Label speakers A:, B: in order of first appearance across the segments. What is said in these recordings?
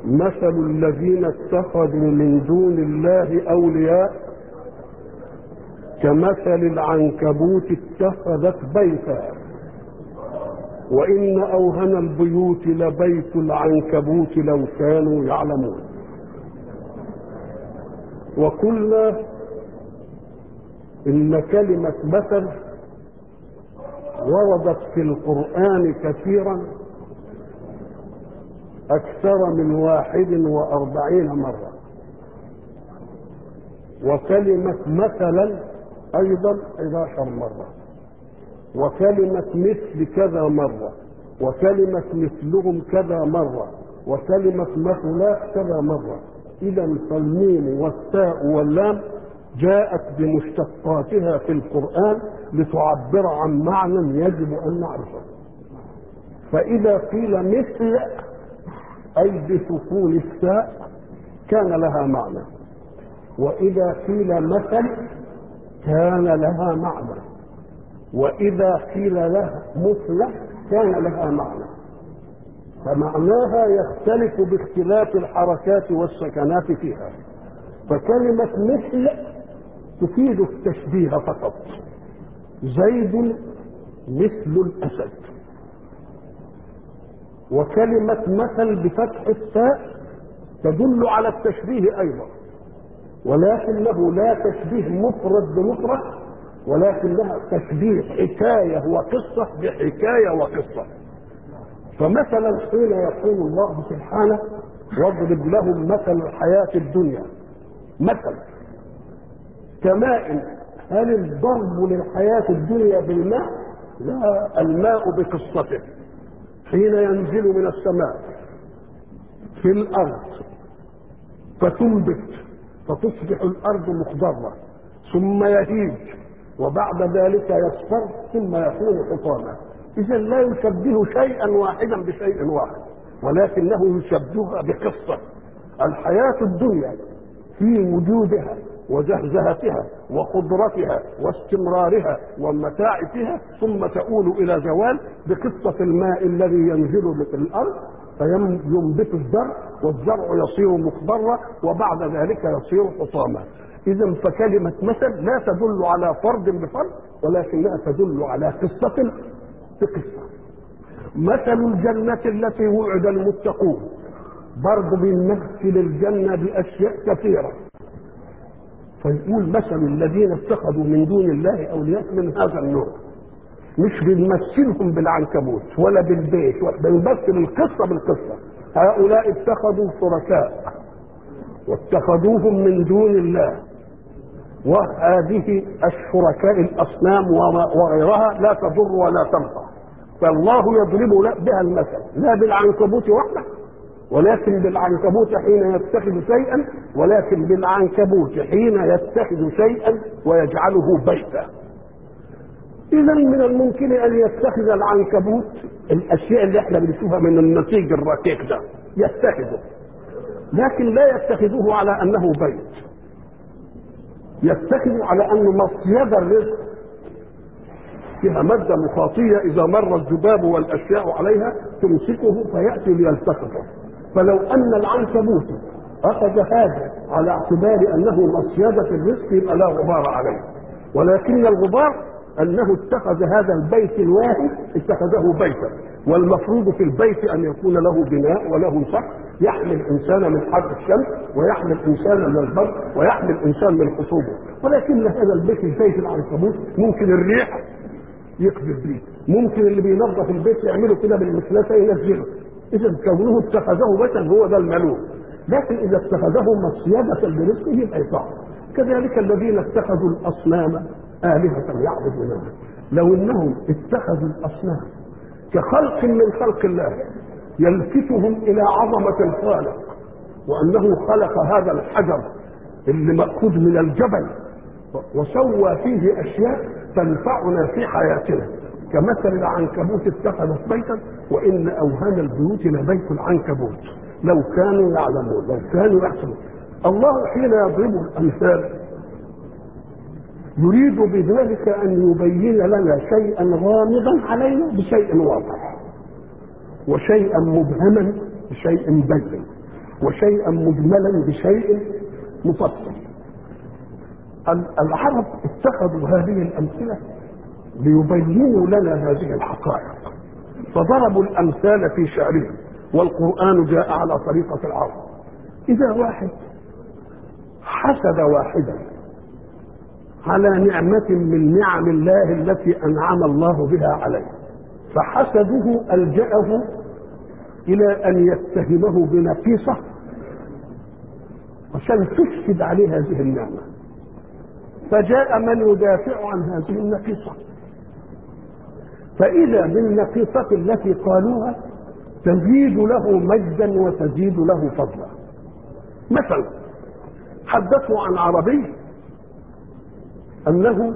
A: مثل الذين اتخذوا من دون الله أولياء كمثل العنكبوت اتخذت بيتا وإن أوهن البيوت لبيت العنكبوت لو كانوا يعلمون وقلنا إن كلمة مثل وردت في القرآن كثيرا أكثر من واحد وأربعين مرة وكلمة مثلا أيضا 11 مرة وكلمة مثل كذا مرة وكلمة مثلهم كذا مرة وكلمة مثلات كذا مرة إذا فالميم والتاء واللام جاءت بمشتقاتها في القرآن لتعبر عن معنى يجب أن نعرفه فإذا قيل مثل أي بسكون التاء كان لها معنى وإذا قيل مثل كان لها معنى وإذا قيل لها مثل كان لها معنى فمعناها يختلف باختلاف الحركات والسكنات فيها فكلمة مثل تفيد التشبيه فقط زيد مثل الأسد وكلمة مثل بفتح التاء تدل على التشبيه أيضا ولكنه لا تشبيه مفرد بمفرد ولكنها تشبيه حكاية وقصة بحكاية وقصة فمثلا حين يقول الله سبحانه واضرب لهم مثل الحياة الدنيا مثل كماء هل الضرب للحياة الدنيا بالماء لا الماء بقصته حين ينزل من السماء في الأرض فتنبت فتصبح الأرض مخضرة ثم يهيج وبعد ذلك يصفر ثم يكون حطاما إذا لا يشبه شيئا واحدا بشيء واحد ولكنه يشبهها بقصة الحياة الدنيا في وجودها وزهزهتها وخضرتها واستمرارها ومتاع فيها ثم تؤول الى زوال بقصه الماء الذي ينزل في الارض فينبت الزرع والزرع يصير مخضرا وبعد ذلك يصير حطاما اذا فكلمه مثل لا تدل على فرد بفرد ولكنها تدل على قصه بقصه مثل الجنه التي وعد المتقون برضه بنمثل الجنه باشياء كثيره فيقول مثل الذين اتخذوا من دون الله اولياء من هذا النوع مش بنمثلهم بالعنكبوت ولا بالبيت بنمثل القصه بالقصه هؤلاء اتخذوا شركاء واتخذوهم من دون الله وهذه الشركاء الاصنام وغيرها لا تضر ولا تنفع فالله يضرب بها المثل لا بالعنكبوت وحده ولكن بالعنكبوت حين يتخذ شيئا ولكن بالعنكبوت حين يتخذ شيئا ويجعله بيتا اذا من الممكن ان يتخذ العنكبوت الاشياء اللي احنا بنشوفها من النسيج الرقيق ده يتخذه لكن لا يتخذه على انه بيت يتخذ على انه مصيدة الرزق فيها مادة مخاطية إذا مر الذباب والأشياء عليها تمسكه فيأتي ليلتقطه فلو ان العنكبوت اخذ هذا على اعتبار انه مصيدة الرزق يبقى لا غبار عليه ولكن الغبار انه اتخذ هذا البيت الواحد اتخذه بيتا والمفروض في البيت ان يكون له بناء وله سقف يحمي الانسان من حر الشمس ويحمي الانسان من البرد ويحمي الانسان من خصوبه ولكن هذا البيت البيت العنكبوت ممكن الريح يقذف به ممكن اللي بينظف البيت يعمله كده بالمثلثه ينزله اذا كونه اتخذه بيتا هو ده الملوك لكن اذا اتخذه مصيدة لرزقه يبقى يطاع كذلك الذين اتخذوا الاصنام آلهة يعبدونها لو انهم اتخذوا الاصنام كخلق من خلق الله يلفتهم الى عظمة الخالق وانه خلق هذا الحجر اللي مأخوذ من الجبل وسوى فيه اشياء تنفعنا في حياتنا كمثل العنكبوت اتخذت بيتا وان اوهان البيوت لبيت العنكبوت لو كانوا يعلمون لو كانوا يحسبون الله حين يضرب الامثال يريد بذلك ان يبين لنا شيئا غامضا علينا بشيء واضح وشيئا مبهما بشيء بين وشيئا مجملا بشيء مفصل العرب اتخذوا هذه الامثله ليبينوا لنا هذه الحقائق فضربوا الامثال في شعرهم والقران جاء على طريقه العرب اذا واحد حسد واحدا على نعمه من نعم الله التي انعم الله بها عليه فحسده الجاه الى ان يتهمه بنقيصه عشان تفسد عليه هذه النعمه فجاء من يدافع عن هذه النقيصه فإذا بالنقيصة التي قالوها تزيد له مجدا وتزيد له فضلا مثلا حدثوا عن عربي أنه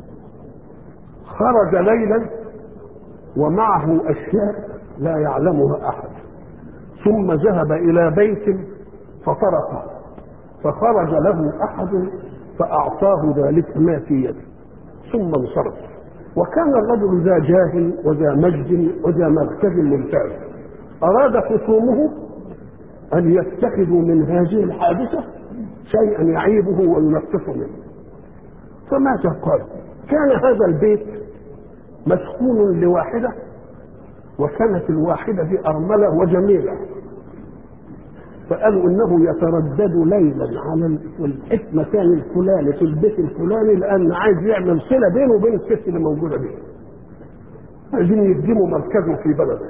A: خرج ليلا ومعه أشياء لا يعلمها أحد ثم ذهب إلى بيت فطرقه فخرج له أحد فأعطاه ذلك ما في يده ثم انصرف وكان الرجل ذا جاه وذا مجد وذا مركز ممتاز أراد خصومه أن يتخذوا من هذه الحادثة شيئا يعيبه وينقصه منه فماذا قال؟ كان هذا البيت مسكون لواحدة وكانت الواحدة دي أرملة وجميلة فقالوا انه يتردد ليلا على المكان الفلاني في البيت الفلاني لان عايز يعمل صله بينه وبين الست اللي موجوده دي. عايزين يقدموا مركزه في بلده.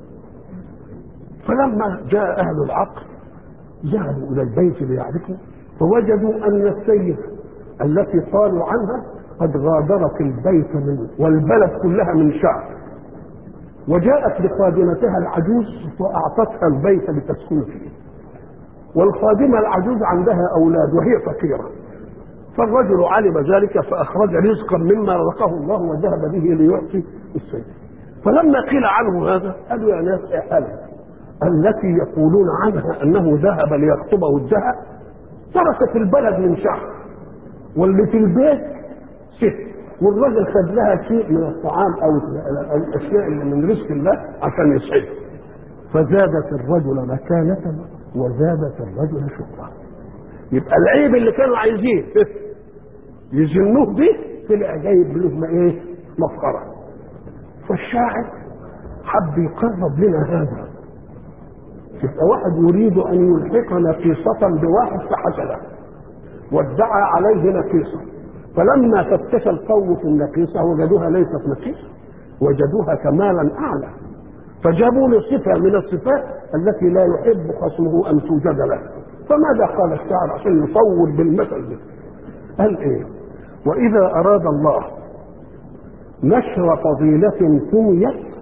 A: فلما جاء اهل العقل ذهبوا الى البيت ليعرفوا فوجدوا ان السيده التي قالوا عنها قد غادرت البيت من والبلد كلها من شعب وجاءت بخادمتها العجوز واعطتها البيت لتسكن فيه والخادمة العجوز عندها أولاد وهي فقيرة فالرجل علم ذلك فأخرج رزقا مما رزقه الله وذهب به ليعطي السيد فلما قيل عنه هذا قالوا يا ناس اعلم التي يقولون عنها أنه ذهب ليخطبه الذهب تركت البلد من شهر واللي في البيت ست والراجل خد لها شيء من الطعام او الاشياء اللي من رزق الله عشان يسعده فزادت الرجل مكانة وزادت الرجل شكرا يبقى العيب اللي كانوا عايزين يزنوه به طلع جايب له ايه مفخرة فالشاعر حب يقرب لنا هذا يبقى واحد يريد ان يلحق نقيصة بواحد فحسده وادعى عليه نقيصة فلما فتش القوم في النقيصة وجدوها ليست نقيصة وجدوها كمالا أعلى فجابوا له صفة من الصفات التي لا يحب خصمه أن توجد له فماذا قال الشاعر عشان يطول بالمثل ده قال إيه وإذا أراد الله نشر فضيلة سميت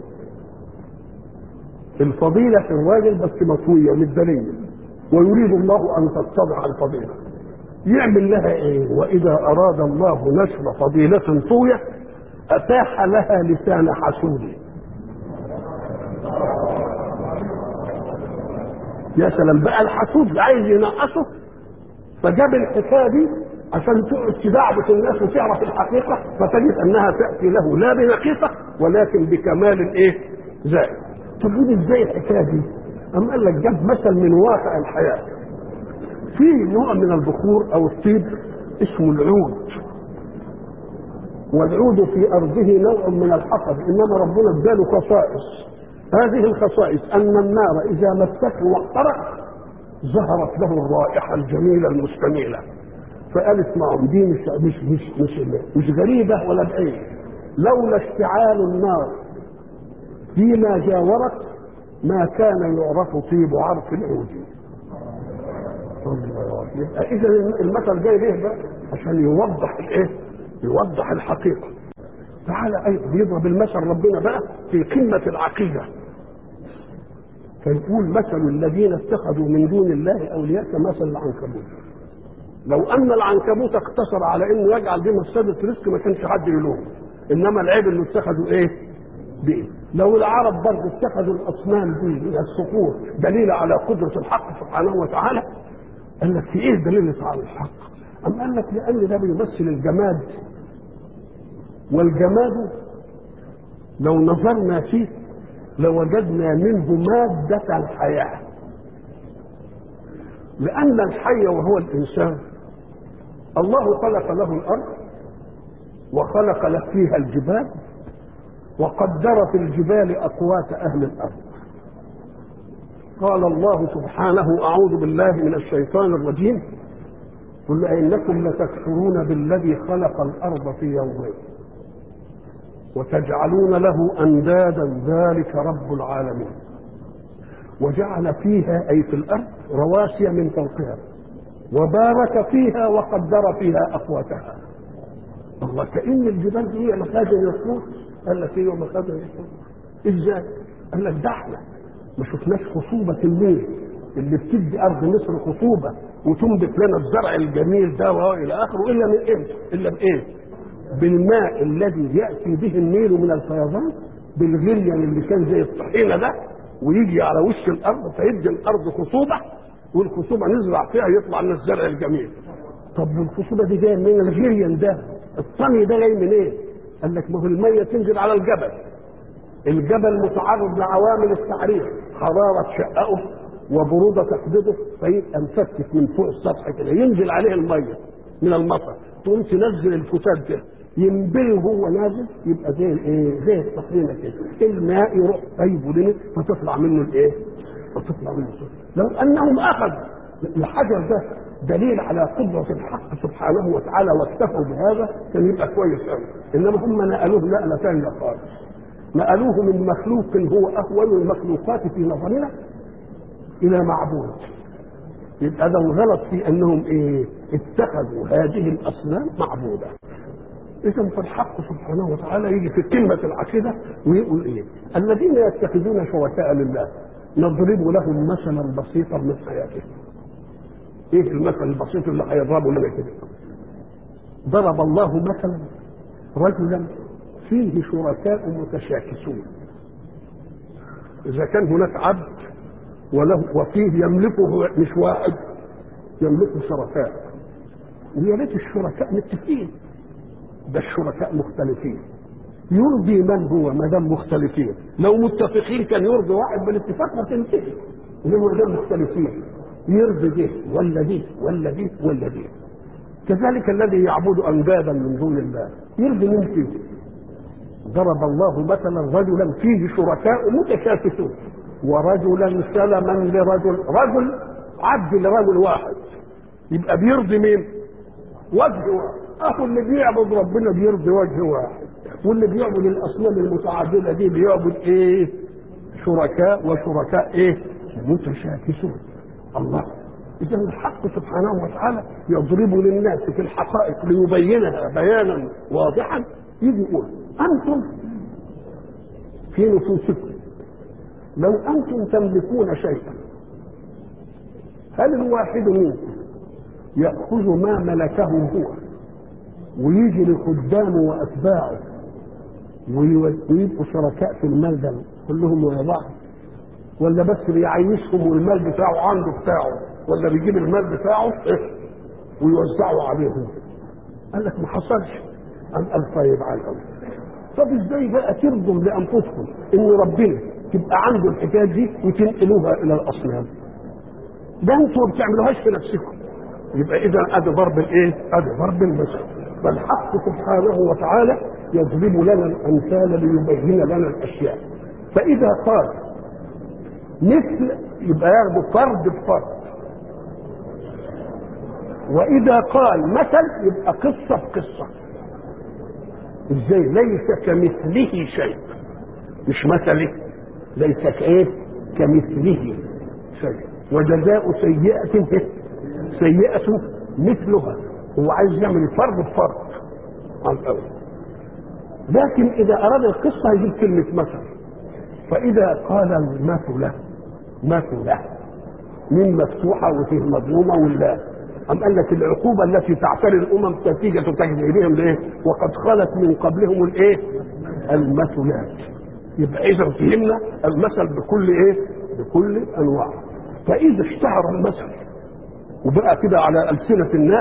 A: الفضيلة في الراجل بس مطوية مدنية ويريد الله أن تتضح الفضيلة يعمل لها ايه واذا اراد الله نشر فضيلة طوية اتاح لها لسان حسود يا سلام بقى الحسود عايز ينقصه فجاب الحكايه دي عشان تقعد تدعبس الناس وتعرف الحقيقه فتجد انها تاتي له لا بنقيصه ولكن بكمال ايه؟ زائد. طب ودي ازاي الحكايه دي؟ أم قال لك جاب مثل من واقع الحياه في نوع من البخور او الطيب اسمه العود والعود في ارضه نوع من الحطب انما ربنا اداله خصائص هذه الخصائص ان النار اذا مسته واحترق ظهرت له الرائحه الجميله المستميله فقال اسمعوا دي مش مش مش مش, مش غريبه ولا بعيد لولا اشتعال النار فيما جاورت ما كان يعرف طيب عرف العود يبقى اذا المثل جاي ليه بقى عشان يوضح الايه يوضح الحقيقه تعالى ايضا يضرب المثل ربنا بقى في قمه العقيده فيقول مثل الذين اتخذوا من دون الله اولياء كمثل العنكبوت لو ان العنكبوت اقتصر على انه يجعل دي مصيده رزق ما كانش حد يلوم انما العيب انه اتخذوا ايه؟ دين لو العرب برضه اتخذوا الاصنام دي من الصخور دليل على قدره الحق سبحانه وتعالى قال لك في ايه دليل على الحق؟ أم قال لك لأن ده بيمثل الجماد والجماد لو نظرنا فيه لوجدنا منه مادة الحياة لأن الحي وهو الإنسان الله خلق له الأرض وخلق له فيها الجبال وقدر في الجبال أقوات أهل الأرض قال الله سبحانه أعوذ بالله من الشيطان الرجيم قل إنكم لتكفرون بالذي خلق الأرض في يومين وتجعلون له أندادا ذلك رب العالمين وجعل فيها أي في الأرض رواسي من فوقها وبارك فيها وقدر فيها أقواتها الله كأن الجبال دي هي مخازن الصوت قال لك ايه مخازن الصوت ازاي؟ قال لك ده احنا ما شفناش خصوبة النيل اللي بتدي أرض مصر خصوبة وتنبت لنا الزرع الجميل ده والى اخره الا من امتى؟ الا بايه؟ بالماء الذي ياتي به النيل من الفيضان بالغليان اللي كان زي الطحينه ده ويجي على وش الارض فيدي الارض خصوبه والخصوبه نزرع فيها يطلع لنا الزرع الجميل. طب والخصوبه دي جايه منين؟ الغليان ده الطني ده جاي منين؟ إيه؟ قال لك ما هو الميه تنزل على الجبل. الجبل متعرض لعوامل التعريف حراره تشققه وبروده تقبضه فيبقى مفتت من فوق السطح كده ينزل عليه الميه من المطر تقوم تنزل الفتات ده ينبل وهو نازل يبقى زي الايه؟ زي الطحينه كده الماء يروح طيبه لنا فتطلع منه الايه؟ فتطلع منه الصوت لو انهم اخذوا الحجر ده دليل على قدرة الحق سبحانه وتعالى واكتفوا بهذا كان يبقى كويس قوي انما هم نقلوه نقلة ثانية خالص نقلوه من مخلوق هو اهون المخلوقات في نظرنا الى معبود يبقى ده الغلط في انهم ايه اتخذوا هذه الاصنام معبوده اذا فالحق سبحانه وتعالى يجي في كلمه العقيده ويقول ايه الذين يتخذون شركاء لله نضرب لهم مثلا بسيطا من حياتهم ايه المثل البسيط اللي هيضربه لنا كده ضرب الله مثلا رجلا فيه شركاء متشاكسون اذا كان هناك عبد وله وفيه يملكه مش واحد يملكه شركاء ويا ريت الشركاء متفقين ده الشركاء مختلفين يرضي من هو ما دام مختلفين لو متفقين كان يرضي واحد بالاتفاق ما تنتهي انما ما دام مختلفين يرضي دي ولا دي ولا دي ولا دي كذلك الذي يعبد اندادا من دون الله يرضي من فيه ضرب الله مثلا رجلا فيه شركاء متشاكسون ورجلا سلما لرجل رجل عبد لرجل واحد يبقى بيرضي مين وجه واحد اخو اللي بيعبد ربنا بيرضي وجه واحد واللي بيعبد الاصنام المتعدده دي بيعبد ايه شركاء وشركاء ايه متشاكسون الله اذا الحق سبحانه وتعالى يضرب للناس في الحقائق ليبينها بيانا واضحا يجي يقول انتم في نفوسكم لو انتم تملكون شيئا هل الواحد منكم ياخذ ما ملكه هو ويجي لخدامه واتباعه ويبقوا شركاء في المال ده كلهم ويا بعض ولا بس بيعيشهم والمال بتاعه عنده بتاعه ولا بيجيب المال بتاعه إيه؟ ويوزعه عليهم قال لك ما حصلش قام قال طيب على الأول طب ازاي بقى ترضوا لانفسكم ان ربنا تبقى عنده الحكايه دي وتنقلوها الى الاصنام ده انتوا ما بتعملوهاش في نفسكم يبقى اذا ادي ضرب الايه؟ ادي ضرب المثل فالحق سبحانه وتعالى يضرب لنا الامثال ليبين لنا الاشياء فاذا قال مثل يبقى ياخده فرد بفرد واذا قال مثل يبقى قصه بقصه ازاي ليس كمثله شيء مش مثله ليس كايه كمثله شيء وجزاء سيئة سيئة مثلها هو عايز يعمل فرد بفرد على الأول لكن إذا أراد القصة يجيب كلمة مثل فإذا قال المثل مثل من مفتوحة وفيه مظلومة ولا أم قال لك العقوبة التي تعتري الأمم نتيجة تكذيبهم لإيه؟ وقد خلت من قبلهم الإيه؟ المثلات. يبقى إذا فهمنا المثل بكل إيه؟ بكل أنواعه. فإذا اشتهر المثل وبقى كده على ألسنة الناس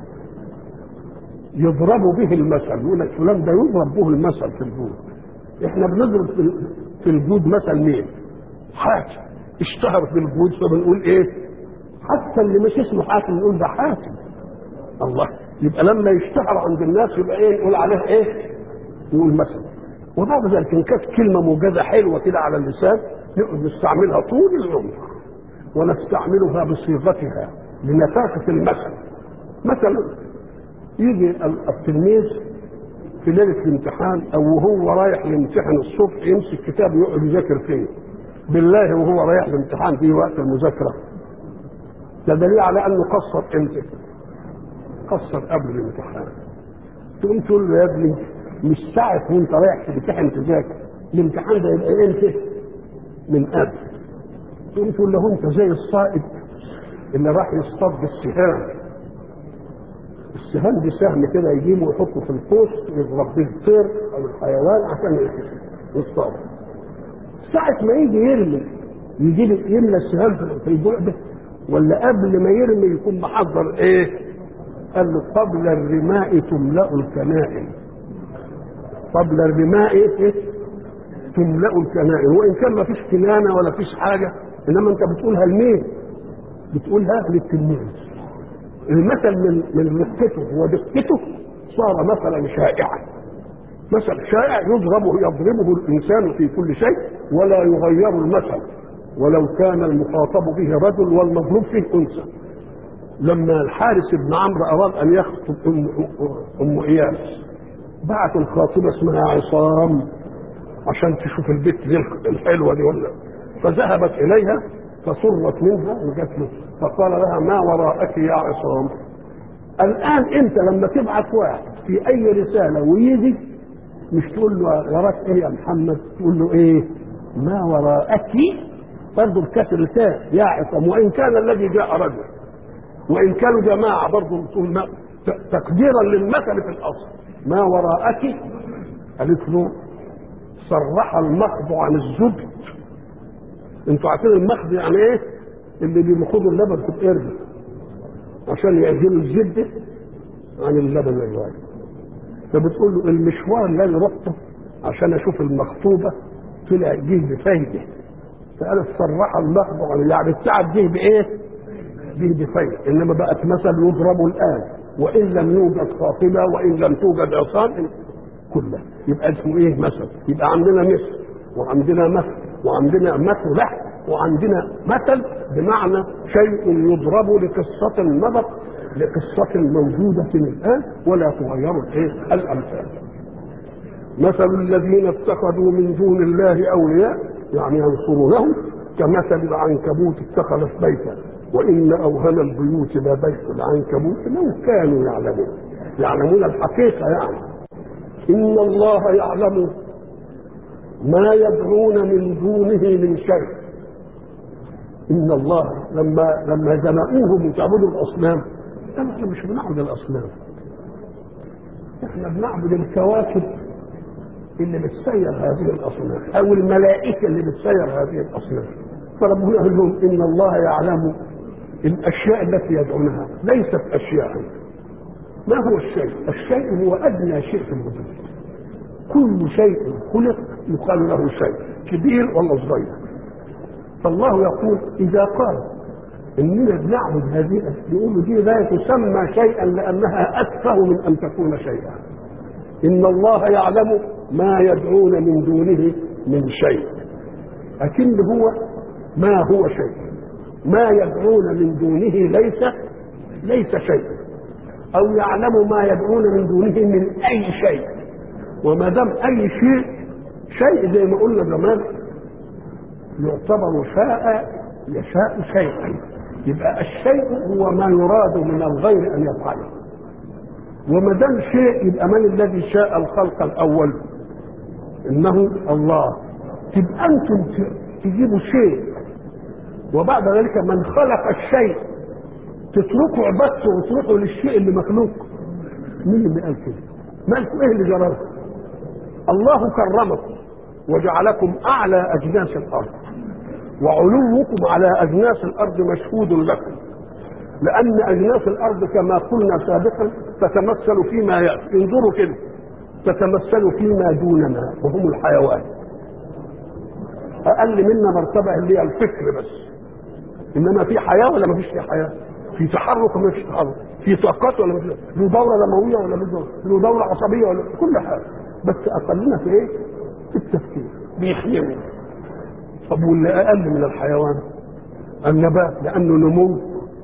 A: يضرب به المثل يقول لك فلان ده يضرب به المثل في الجود. إحنا بنضرب في الجود مثل مين؟ حاجة اشتهر في الجود فبنقول إيه؟ حتى اللي مش اسمه حاتم نقول ده حاتم الله يبقى لما يشتهر عند الناس يبقى ايه نقول عليه ايه نقول مثلا وبعد ذلك ان كانت كلمه موجزه حلوه كده على اللسان نقعد نستعملها طول العمر ونستعملها بصيغتها لنفاسه المثل مثلا يجي التلميذ في ليله الامتحان او وهو رايح يمتحن الصبح يمسك كتاب يقعد يذاكر فيه بالله وهو رايح الامتحان في وقت المذاكره ده دليل على انه قصر امتى قصر قبل الامتحان تقوم تقول له يا ابني مش ساعة وانت رايح تمتحن تذاكر الامتحان ده يبقى امتى من قبل تقوم تقول له انت زي الصائد اللي راح يصطاد بالسهام السهام دي سهم كده يجيبه ويحطه في القوس يضرب به الطير او الحيوان عشان يصطاد ساعة ما يجي يرمي يجيب يملى السهام في البعد ولا قبل ما يرمي يكون محضر ايه؟ قال له قبل الرماء تملأ الكنائن قبل الرماء ايه؟ تملأ الكنائن وان كان ما فيش كنانه ولا فيش حاجه انما انت بتقولها لمين؟ بتقولها للتلميذ المثل من من رقته ودقته صار مثلا شائعا مثل شائع يضربه يضربه الانسان في كل شيء ولا يغير المثل ولو كان المخاطب به رجل والمضروب فيه انثى لما الحارس بن عمرو اراد ان يخطب ام ام اياس بعت الخاطبه اسمها عصام عشان تشوف البت دي الحلوه دي ولا فذهبت اليها فسرت منها وجت له فقال لها ما وراءك يا عصام الان انت لما تبعت واحد في اي رساله ويجي مش تقول له وراك ايه يا محمد تقول له ايه ما وراءك برضه بكسر التاء يا عصام وان كان الذي جاء رجل وان كانوا جماعه برضه تقول ما تقديرا للمثل في الاصل ما وراءك قالت له صرح المخض عن الزبد انتوا عارفين المخض يعني ايه اللي بيمخضوا اللبن في القرد عشان يعزلوا الزبده عن اللبن الواحد فبتقول له المشوار الذي رحته عشان اشوف المخطوبه طلع جه بفايده فقال صرح المخض عن يعني التعب جه بايه؟ جه بفايده انما بقت مثل يضرب الان وان لم يوجد خاطبه وان لم توجد عصام كله يبقى اسمه ايه مثل يبقى عندنا مثل وعندنا مثل وعندنا مثل لحن وعندنا مثل بمعنى شيء يضرب لقصة مضت لقصة موجودة الآن ولا تغير الايه الأمثال مثل الذين اتخذوا من دون الله أولياء يعني ينصرونهم كمثل العنكبوت اتخذت بيتا وإن أوهن البيوت لبيت العنكبوت لو كانوا يعلمون يعلمون الحقيقة يعني إن الله يعلم ما يدعون من دونه من شيء ان الله لما لما زنقوهم وتعبدوا الاصنام قالوا احنا مش بنعبد الاصنام احنا بنعبد الكواكب اللي بتسير هذه الاصنام او الملائكه اللي بتسير هذه الاصنام فربنا يقول لهم ان الله يعلم الاشياء التي يدعونها ليست اشياء ما هو الشيء؟ الشيء هو ادنى شيء في الوجود كل شيء خلق يقال له شيء كبير ولا صغير فالله يقول اذا قال اننا بنعبد هذه يقول دي لا تسمى شيئا لانها اتفه من ان تكون شيئا ان الله يعلم ما يدعون من دونه من شيء لكن هو ما هو شيء ما يدعون من دونه ليس ليس شيء او يعلم ما يدعون من دونه من اي شيء وما دام اي شيء شيء زي ما قلنا زمان يعتبر شاء يشاء شيئا يبقى الشيء هو ما يراد من الغير ان يفعله وما دام شيء يبقى من الذي شاء الخلق الاول انه الله تبقى انتم تجيبوا شيء وبعد ذلك من خلق الشيء تتركوا عبادته وتروحوا للشيء اللي مخلوق مين اللي قال كده؟ مالكم ايه اللي جرى الله كرمكم وجعلكم اعلى اجناس الارض وعلوكم على اجناس الارض مشهود لكم لان اجناس الارض كما قلنا سابقا تتمثل فيما ياتي انظروا كده تتمثل فيما دوننا وهم الحيوان اقل منا مرتبه اللي هي الفكر بس انما في حياه ولا ما فيش في حياه في تحرك ولا ما فيش تحرك في طاقات ولا ما فيش له دوره دمويه ولا مش دوره له دوره عصبيه ولا كل حاجه بس اقلنا في ايه في التفكير بيحيوا طب واللي اقل من الحيوان النبات لانه نمو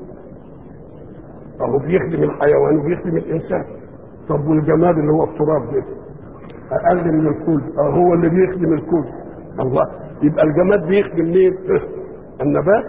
A: اهو بيخدم الحيوان وبيخدم الانسان طب والجماد اللي هو التراب ده اقل من الكل اه هو اللي بيخدم الكل الله يبقى الجماد بيخدم مين النبات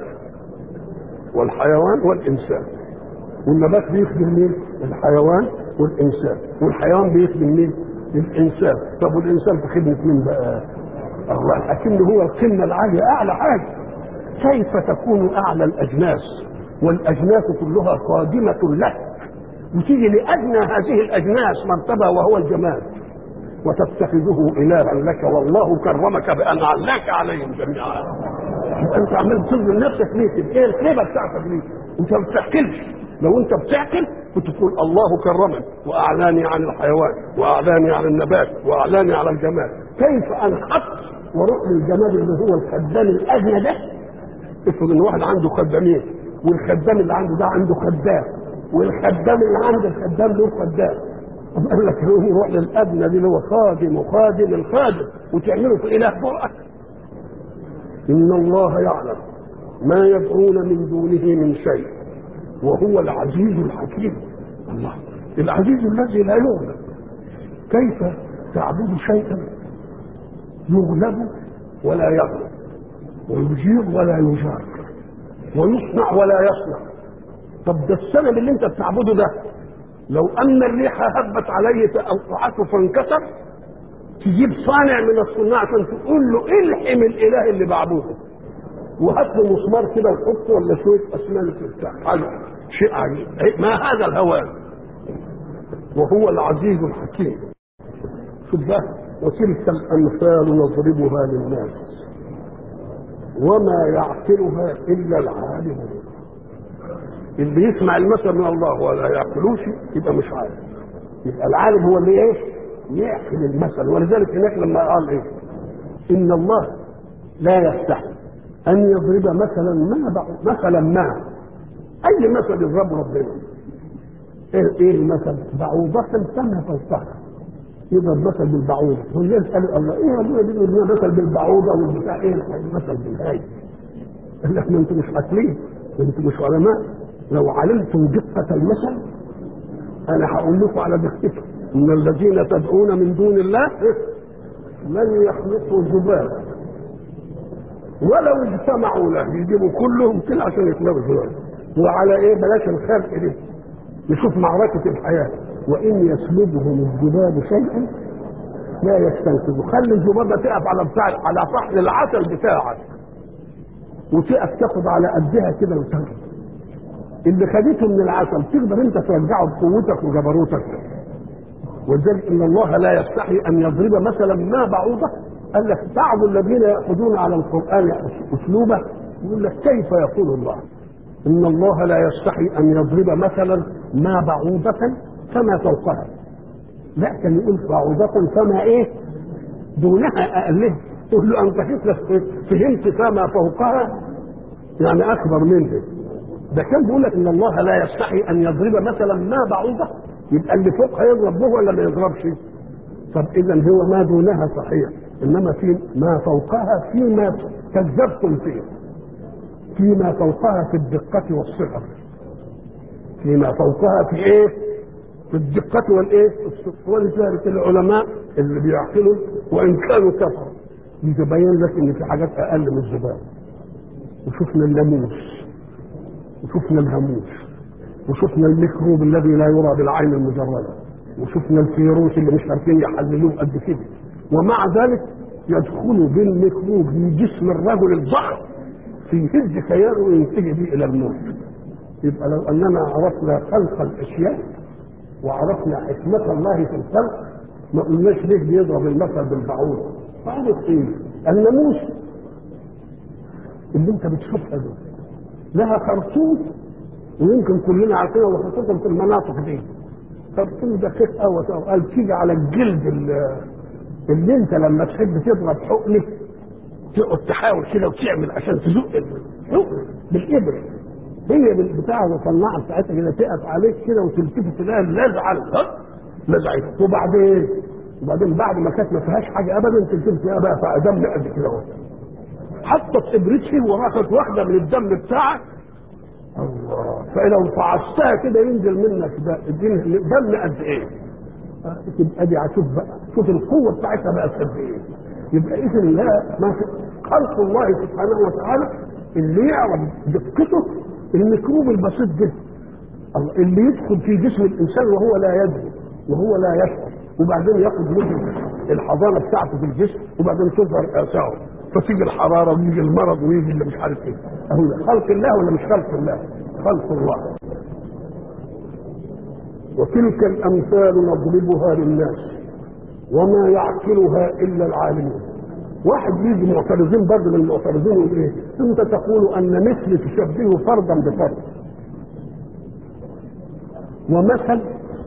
A: والحيوان والانسان والنبات بيخدم مين الحيوان والانسان والحيوان بيخدم مين الانسان طب والانسان في خدمه مين بقى الله لكنه هو القمه العاليه اعلى حاجه كيف تكون اعلى الاجناس والاجناس كلها قادمه لك وتيجي لادنى هذه الاجناس مرتبه وهو الجماد وتتخذه الها لك والله كرمك بان علاك عليهم جميعا انت عمال تظلم نفسك ليه كده؟ ايه الخيبه بتاعتك ليه؟ انت ما بتعقلش لو انت بتعقل كنت تقول الله كرمني واعلاني عن الحيوان واعلاني عن النبات واعلاني على الجمال كيف انحط واروح للجمال اللي هو الخدام الادنى ده افرض ان واحد عنده خدامين والخدام اللي عنده ده عنده خدام والخدام اللي عند الخدام له خدام طب قال لك روح للادنى دي اللي هو خادم وخادم الخادم وتعمله في اله فوقك ان الله يعلم ما يدعون من دونه من شيء وهو العزيز الحكيم الله العزيز الذي لا يغلب كيف تعبد شيئا يغلب ولا يغلب ويجير ولا يجار ويصنع ولا يصنع طب ده السبب اللي انت بتعبده ده لو ان الريح هبت عليه اوقعته فانكسر تجيب صانع من الصناع عشان تقول له الحم الاله اللي بعبده وهات له مسمار كده وحطه ولا شويه اسنان بتاع حاجه شيء عجيب ما هذا الهوان وهو العزيز الحكيم شوف بقى وتلك الامثال نضربها للناس وما يعقلها الا العالمون اللي يسمع المثل من الله ولا يعقلوش يبقى مش عارف يبقى العالم هو اللي ايه يعقل المثل ولذلك هناك لما قال ايه ان الله لا يستحي ان يضرب مثلا ما بعض مثلا ما اي مثل يضربه ربنا ايه ايه المثل بعوضة كما فوقها يضرب مثل بالبعوضة واللي يسأل الله ايه ربنا بيقول مثل بالبعوضة والبتاع ايه المثل بالهاي قال لك ما انتم مش عاقلين انتم مش علماء لو علمتم دقة المثل انا هقول لكم على دقته ان الذين تدعون من دون الله لن يخلقوا ذبابا ولو اجتمعوا له يجيبوا كلهم كده عشان يخلقوا ذبابا وعلى ايه بلاش الخلق دي نشوف معركة الحياة وإن يسلبهم الذباب شيئا لا يستنقذه خلي الذبابة تقف على بتاع على فحل العسل بتاعك وتقف تاخد على قدها كده وتاخد اللي خدته من العسل تقدر انت ترجعه بقوتك وجبروتك ولذلك ان الله لا يستحي ان يضرب مثلا ما بعوضه قال لك بعض الذين ياخذون على القران اسلوبه يقول لك كيف يقول الله ان الله لا يستحي ان يضرب مثلا ما بعوضه فما فوقها لا كان يقول بعوضه فما ايه دونها اقلها تقول له انت كيف فهمت فما فوقها يعني اكبر منه ده كان بيقول لك ان الله لا يستحي ان يضرب مثلا ما بعوضه يبقى اللي فوقها يضرب به ولا ما يضربش طب اذا هو ما دونها صحيح انما في ما فوقها فيما كذبتم فيه فيما فوقها في الدقة والصغر فيما فوقها في ايه في الدقة والايه ولذلك العلماء اللي بيعقلوا وان كانوا كفروا يتبين لك ان في حاجات اقل من الذباب وشفنا الناموس وشفنا الهاموس وشفنا الميكروب الذي لا يرى بالعين المجرده وشفنا الفيروس اللي مش عارفين يحللوه قد كده ومع ذلك يدخل بالميكروب في جسم الرجل الضخم في هز كيانه وينتهي به الى الموت يبقى لو اننا عرفنا خلق الاشياء وعرفنا حكمه الله في الخلق ما قلناش ليه بيضرب المثل بالبعوض بعوض ايه؟ الناموس اللي انت بتشوفها دي لها خرطوم ويمكن كلنا عارفينها وخصوصا في المناطق دي خرطوم دقيق قوي قال تيجي على الجلد اللي, اللي انت لما تحب تضرب حقنه تقعد تحاول كده وتعمل عشان تزق ال- بالابره هي بالبتاع والصناعه بتاعتها كده تقف عليك كده وتلتفت تلاقيها لزعه ها؟ لزعت وبعدين وبعدين بعد ما كانت ما فيهاش حاجه ابدا تلتفت تلاقيها بقى دم قد كده اهو حطت ابرتها وراحت واحده من الدم بتاعك الله فلو فعصتها كده ينزل منك ده الدين دم قد ايه؟ آه، تبقى دي هشوف بقى شوف القوه بتاعتها بقى قد ايه؟ يبقى اذا لا ما في خلق الله سبحانه وتعالى اللي يعرف دقته الميكروب البسيط ده الله اللي يدخل في جسم الانسان وهو لا يدري وهو لا يشعر وبعدين ياخد منه الحضانه بتاعته في الجسم وبعدين تظهر اثاره فتيجي الحراره ويجي المرض ويجي اللي مش عارف ايه اهو خلق الله ولا مش خلق الله؟ خلق الله وتلك الامثال نضربها للناس وما يعقلها الا العالمون واحد يجي معترضين برضه من المعترضين يقول ايه؟ انت تقول ان مثل تشبهه فردا بفرد ومثل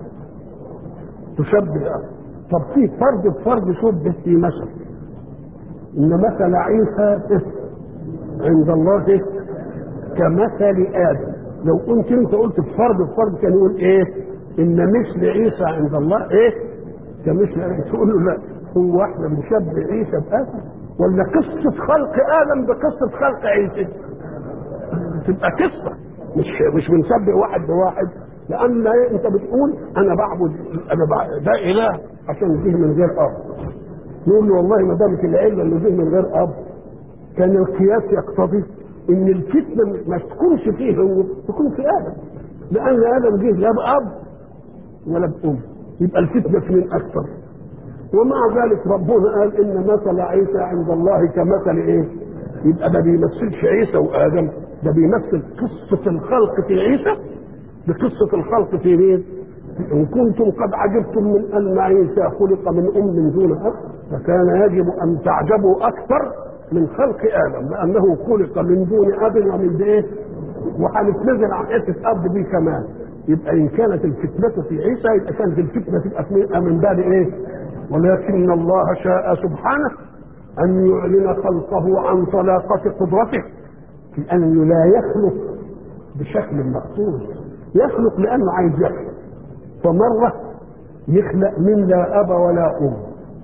A: تشبه طب في فرد بفرد شبه في مثل ان مثل عيسى عند الله كمثل ادم لو كنت انت قلت بفرد بفرد كان يقول ايه ان مثل عيسى عند الله ايه كمثل ادم تقول له لا هو احنا بنشبه عيسى بادم ولا قصه خلق ادم بقصه خلق عيسى تبقى قصه مش مش بنشبه واحد بواحد لان إيه انت بتقول انا بعبد انا بعبد ده اله عشان جه من غير اب نقول له والله ما دامت العله اللي جه من غير اب كان القياس يقتضي ان الفتنه ما تكونش فيه هو تكون في ادم لان ادم جه لا باب ولا بام يبقى الفتنه في مين اكثر ومع ذلك ربنا قال ان مثل عيسى عند الله كمثل ايه يبقى ده بيمثلش عيسى وادم ده بيمثل قصه الخلق في عيسى بقصه الخلق في مين إن كنتم قد عجبتم من أن عيسى خلق من أم دون أب فكان يجب أن تعجبوا أكثر من خلق آدم لأنه خلق من دون أب ومن إيه؟ وهنتنزل عن حتة أب دي كمان يبقى إن كانت الفتنة في عيسى يبقى كانت الفتنة تبقى في- من باب إيه؟ ولكن الله شاء سبحانه أن يعلن خلقه عن طلاقة قدرته في أنه لا يخلق بشكل مخصوص يخلق لأنه عايز يخلق فمرة يخلق من لا أب ولا أم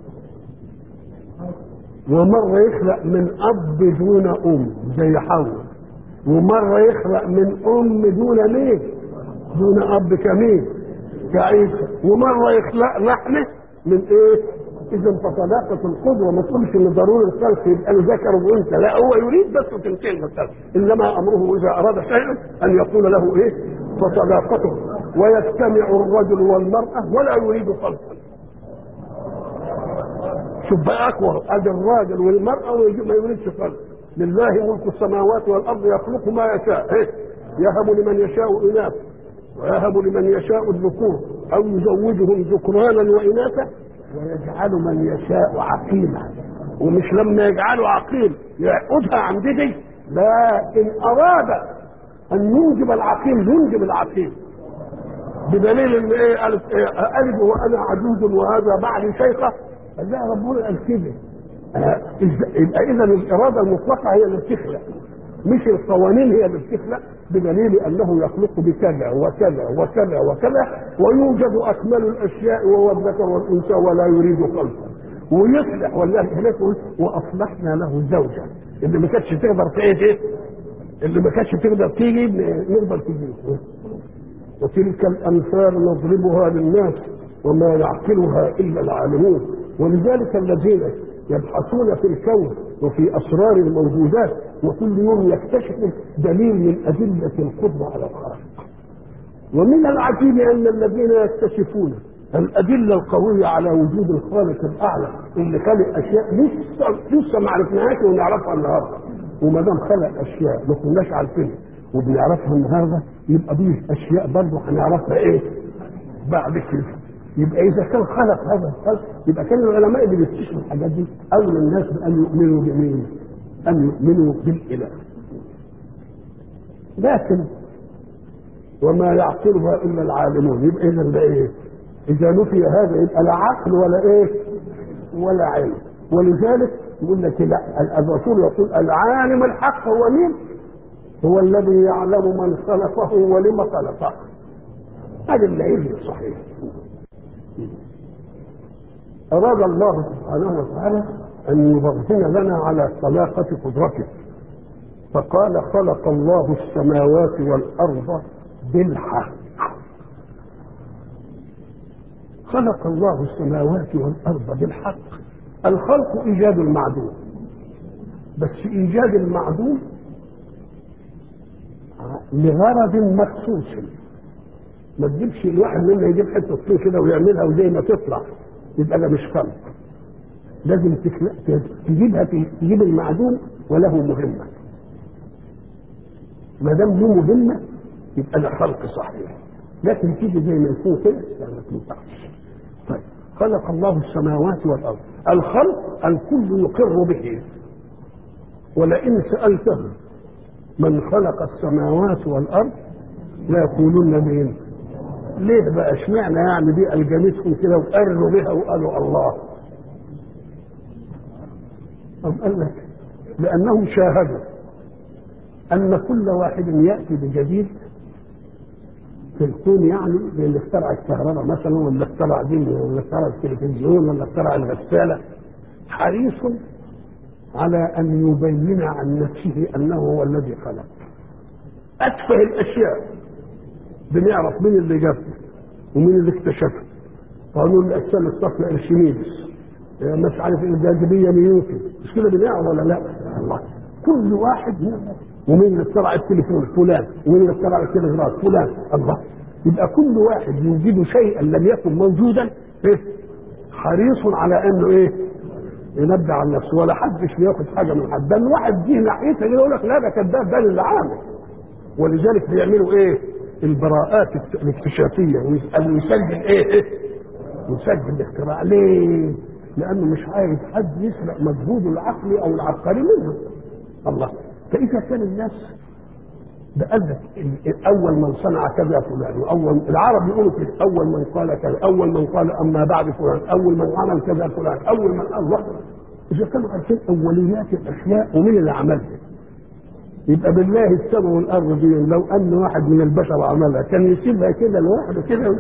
A: ومرة يخلق من أب دون أم زي حواء ومرة يخلق من أم دون ليه دون أب كمين كعيسى ومرة يخلق لحمة من إيه إذا فطلاقة القدوة ما تقولش إن ضروري الخلق يبقى له ذكر وأنثى لا هو يريد بس تنتهي المسألة إنما أمره إذا أراد شيئا أن يقول له إيه فطلاقته ويجتمع الرجل والمرأة ولا يريد خلقا شوف بقى أكبر أدي الراجل والمرأة ويجي- ما يريدش خلق لله ملك السماوات والأرض يخلق ما يشاء إيه؟ يهب لمن يشاء إناث ويهب لمن يشاء الذكور أو يزوجهم ذكرانا وإناثا ويجعل من يشاء عقيما ومش لما يجعله عقيم يعقدها عن دي لا إن أراد أن ينجب العقيم ينجب العقيم بدليل ان ايه قالت ايه الد وانا عجوز وهذا بعلي شيخه قال لا ربنا قال كده آه، إز- يبقى اذا الاراده المطلقه هي اللي بتخلق مش القوانين هي اللي بتخلق بدليل انه يخلق بكذا وكذا وكذا وكذا ويوجد اكمل الاشياء وهو الذكر والانثى ولا يريد خلقا ويصلح والله هناك يقول واصلحنا له زوجا اللي ما كانتش تقدر تعيش ايه اللي ما كانتش تقدر تيجي نقدر تجيب وتلك الامثال نضربها للناس وما يعقلها الا العالمون ولذلك الذين يبحثون في الكون وفي اسرار الموجودات وكل يوم يكتشفوا دليل من ادله القدره على الخالق ومن العجيب ان الذين يكتشفون الادله القويه على وجود الخالق الاعلى اللي خلق اشياء لسه لسه ما عرفناهاش ونعرفها النهارده وما دام خلق اشياء ما كناش عارفينها وبنعرفها النهارده يبقى دي اشياء برضه هنعرفها ايه؟ بعد كده يبقى اذا كان خلق هذا الخلق يبقى كان العلماء اللي بيكتشفوا الحاجات دي اولى الناس بان يؤمنوا بمين؟ ان يؤمنوا بالاله لكن وما يعقلها الا العالمون يبقى اذا ده ايه؟ اذا نفي هذا يبقى لا عقل ولا ايه؟ ولا علم ولذلك يقول لك لا الرسول يقول العالم الحق هو مين؟ هو الذي يعلم من خلقه ولم خلقه هذا العلم الصحيح أراد الله سبحانه وتعالى أن يبرهن لنا على طلاقة قدرته فقال خلق الله السماوات والأرض بالحق خلق الله السماوات والأرض بالحق الخلق إيجاد المعدوم بس إيجاد المعدوم لغرض مخصوص ما تجيبش الواحد منا يجيب حته طين كده ويعملها وزي ما تطلع يبقى ده مش خلق لازم تجيبها تجيب المعدوم وله مهمه ما دام له مهمه يبقى ده خلق صحيح لكن تيجي زي ما يكون كده يعني ما تنفعش طيب خلق الله السماوات والارض الخلق الكل يقر به ولئن سالتهم من خلق السماوات والارض لا يقولون مين ليه بقى اشمعنى يعني دي الجمتهم كده وقروا بها وقالوا الله أم قال لك لانهم شاهدوا ان كل واحد ياتي بجديد في الكون يعني زي اللي اخترع الكهرباء مثلا ولا اخترع دي ولا اخترع التلفزيون ولا اخترع الغساله حريص على ان يبين عن نفسه انه هو الذي خلق اتفه الاشياء بنعرف مين اللي جابه ومين اللي اكتشفه قانون الاجسام الصفر ارشميدس مش عارف الجاذبيه نيوتن مش كده بنعرف ولا لا الله كل واحد يعرف ومين اللي اخترع التليفون فلان ومين اللي اخترع التلغراف فلان الله يبقى كل واحد يوجد شيئا لم يكن موجودا إيه؟ حريص على انه ايه ينبه عن نفسه ولا حدش بياخد حاجه من حد ده الواحد جه ناحيتها يقول لك لا ده كذاب ده اللي عامل ولذلك بيعملوا ايه البراءات الاكتشافيه ويسجل ايه, إيه؟ يسجل الاختراع ليه؟ لانه مش عايز حد يسرق مجهوده العقلي او العبقري منه الله فاذا كان الناس ده قال لك اول من صنع كذا فلان واول العرب يقولوا كده اول من قال كذا اول من قال اما بعد فلان اول من عمل كذا فلان اول من الله اذا كانوا عارفين اوليات الاشياء ومين اللي عملها يبقى بالله السماء والارض دي لو ان واحد من البشر عملها كان يسيبها كده لوحده كده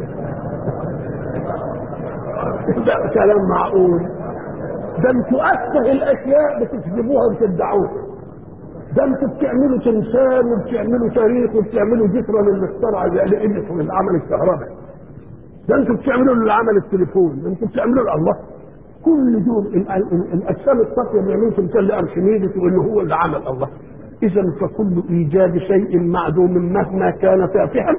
A: ده كلام معقول ده انتوا اتفه الاشياء بتكذبوها وتدعوها ده انتوا بتعملوا تمثال وبتعملوا تاريخ وبتعملوا ذكرى للي اخترع لإديسون اللي عمل الكهرباء ده انتوا بتعملوا اللي عمل التليفون ده انتوا بتعملوا الله كل دول الاجسام الصافيه بيعملوا تمثال لارشميدس وانه هو اللي عمل الله اذا فكل ايجاد شيء معدوم مهما كان تافها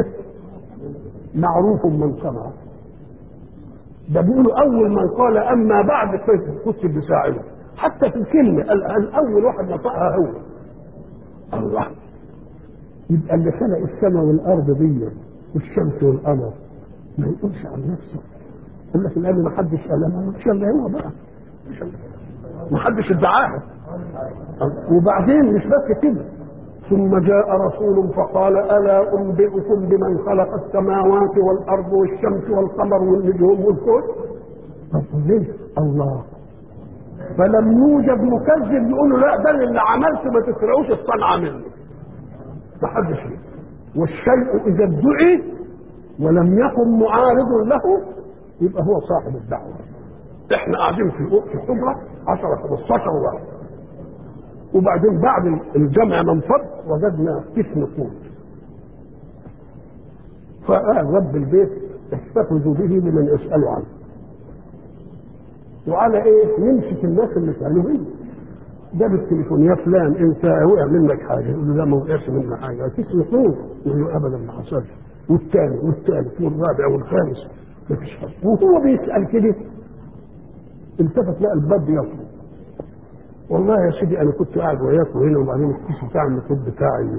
A: معروف من صنعه ده بيقولوا اول من قال اما بعد كتب بساعده حتى في الكلمه الاول واحد نطقها هو الله يبقى اللي خلق السماء والارض دي والشمس والقمر ما يقولش عن نفسه يقول لك الان ما حدش قالها ما شاء الله هو بقى ما حدش ادعاها وبعدين مش بس كده ثم جاء رسول فقال الا انبئكم بمن خلق السماوات والارض والشمس والقمر والنجوم والكون طب ليه الله فلم يوجد مكذب يقول له لا ده اللي عملته ما تسرقوش الصنعه منه ما حدش ليه والشيء اذا ادعي ولم يكن معارض له يبقى هو صاحب الدعوه احنا قاعدين في في الحجره 10 15 واحد وبعدين بعد الجمع ما انفض وجدنا كسم قوت فقال رب البيت استخرجوا به لمن يسالوا عنه وعلى ايه نمسك الناس اللي سالوا ايه جاب التليفون يا فلان انت وقع منك حاجه يقول له لا ما وقعش مني حاجه كسم قوت يقول له ابدا ما حصلش والثاني والثالث والرابع والخامس ما فيش حاجه وهو بيسال كده التفت لقى الباب بيطلب والله يا سيدي انا كنت قاعد وياكم هنا وبعدين الكيس بتاع النقود بتاعي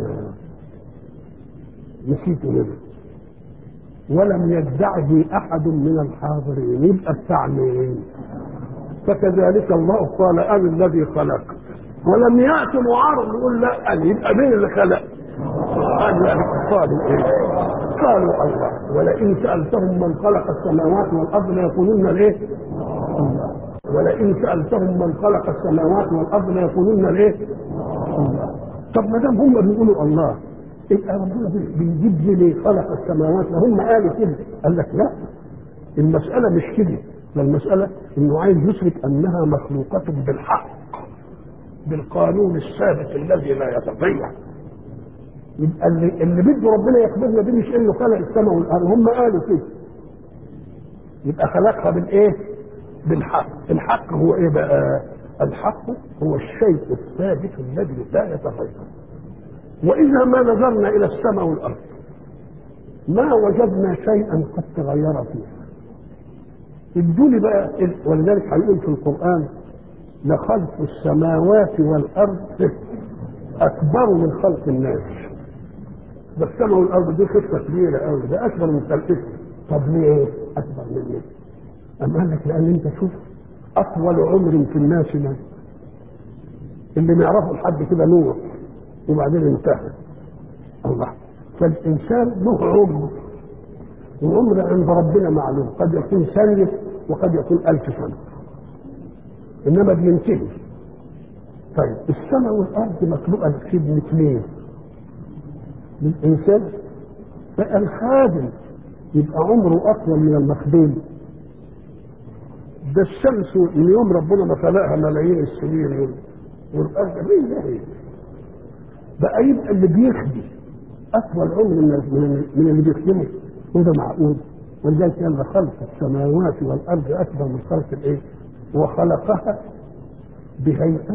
A: نسيته هنا ولم يدعه احد من الحاضرين يبقى بتاع مين؟ فكذلك الله قال انا الذي خلق ولم ياتي معارض يقول لا أنا يبقى مين اللي خلق؟ قالوا ايه؟ قالوا الله ولئن سالتهم من خلق السماوات والارض ليقولون ايه؟ الله ولئن سالتهم من خلق السماوات والارض ليقولون الايه؟ الله طب ما دام هم بيقولوا الله يبقى ربنا بيجيب لي ليه خلق السماوات وهم قالوا كده قال لك لا المساله مش كده ده المساله انه عايز يثبت انها مخلوقه بالحق بالقانون الثابت الذي لا يتغير يبقى اللي, اللي بده ربنا يخبرنا بيه مش انه خلق السماء والارض هم قالوا كده يبقى خلقها بالايه؟ بالحق الحق هو ايه بقى؟ الحق هو الشيء الثابت الذي لا يتغير واذا ما نظرنا الى السماء والارض ما وجدنا شيئا قد تغير فيها ادوني بقى ولذلك هيقول في القران لخلق السماوات والارض اكبر من خلق الناس ده السماء والارض دي خطه كبيره قوي ده اكبر من خلقتنا طب ليه اكبر من ايه؟ أم قال لك لان انت شوف اطول عمر في الناس من اللي نعرفه لحد كده نوح وبعدين انتهى الله فالانسان له عمر والعمر عند ربنا معلوم قد يكون سنه وقد يكون ألف سنه انما بينتهي طيب السماء والارض مخلوقه في اثنين للانسان فالخادم يبقى عمره اطول من المخدوم ده الشمس من يوم ربنا ما خلقها ملايين السنين والارض مين هي بقى يبقى اللي بيخدم اطول عمر من من اللي بيخدمه وده معقول ولذلك قال خلق السماوات والارض اكبر من خلق الايه؟ وخلقها بهيئة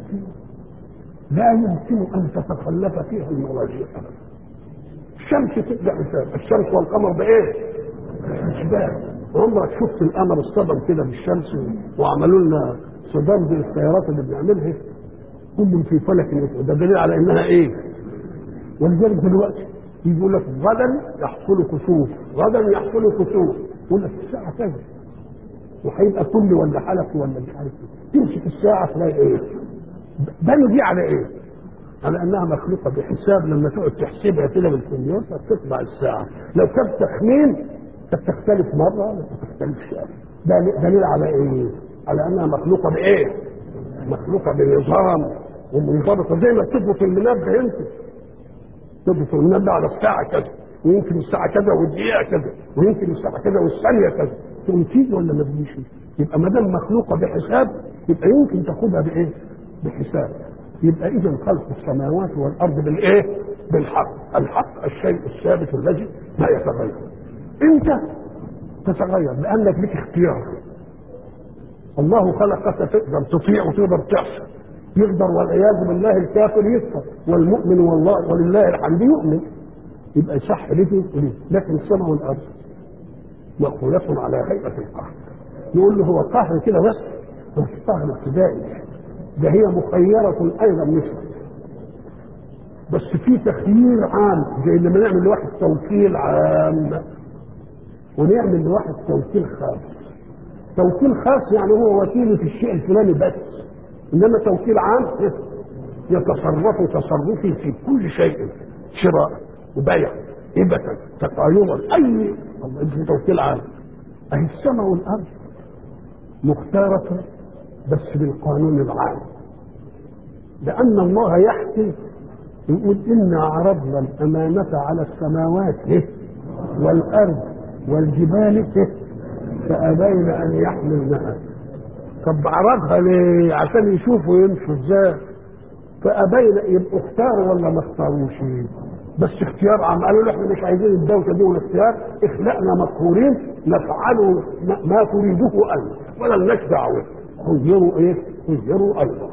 A: لا يمكن ان تتخلف فيها الموازين الشمس تبدا حساب الشمس والقمر بايه؟ حسبان عمرك شفت القمر اصطدم كده بالشمس وعملوا لنا صدام زي السيارات اللي بنعملها كل في فلك يسود ده دليل على انها ايه؟ ولذلك دلوقتي يقول لك غدا يحصل كسوف غدا يحصل كسوف يقول لك الساعه كذا وهيبقى كل ولا حلق ولا مش عارف ايه تمسك الساعه تلاقي ايه؟ بنوا دي على ايه؟ على انها مخلوقه بحساب لما تقعد تحسبها كده بالكمبيوتر تطلع الساعه لو كان تخمين تختلف مره ولا تختلفش ده دليل على ايه؟ على انها مخلوقه بايه؟ مخلوقه بنظام ومنضبطه زي ما بتضبط المنبه انت تضبط المنبه على الساعه كذا ويمكن الساعه كذا والدقيقه كذا ويمكن الساعه كذا والثانيه كذا تقوم تيجي ولا ما تجيش؟ يبقى ما دام مخلوقه بحساب يبقى يمكن تاخدها بايه؟ بحساب يبقى اذا خلق السماوات والارض بالايه؟ بالحق، الحق الشيء الثابت الذي لا يتغير. انت تتغير لانك لك اختيار. الله خلقك تقدر تطيع وتقدر تعصي. يقدر والعياذ بالله الكافر يكفر والمؤمن والله ولله الحمد يؤمن. يبقى صح ليه ليه؟ لكن السماء والارض مخلوقة على هيئة القهر. نقول له هو قهر كده بس بس قهر ابتدائي ده هي مخيرة أيضا مثل بس في تخيير عام زي لما نعمل لواحد توكيل عام ونعمل لواحد توكيل خاص توكيل خاص يعني هو وكيل في الشيء الفلاني بس انما توكيل عام يتصرف تصرفي في كل شيء شراء وبيع هبة تقايضا اي الله توكيل عام اهي السماء والارض مختارة بس بالقانون العام لأن الله يحكي يقول إنا عرضنا الأمانة على السماوات والأرض والجبال فأبين أن يحملنها طب عرضها ليه؟ عشان يشوفوا يمشوا ازاي فأبين يبقوا اختاروا ولا ما اختاروش بس اختيار عام قالوا له احنا مش عايزين الدوشه دي والاختيار اخلقنا مقهورين نفعل ما تريده انت ولا لناش دعوه خيروا ايه؟ خيروا ايضا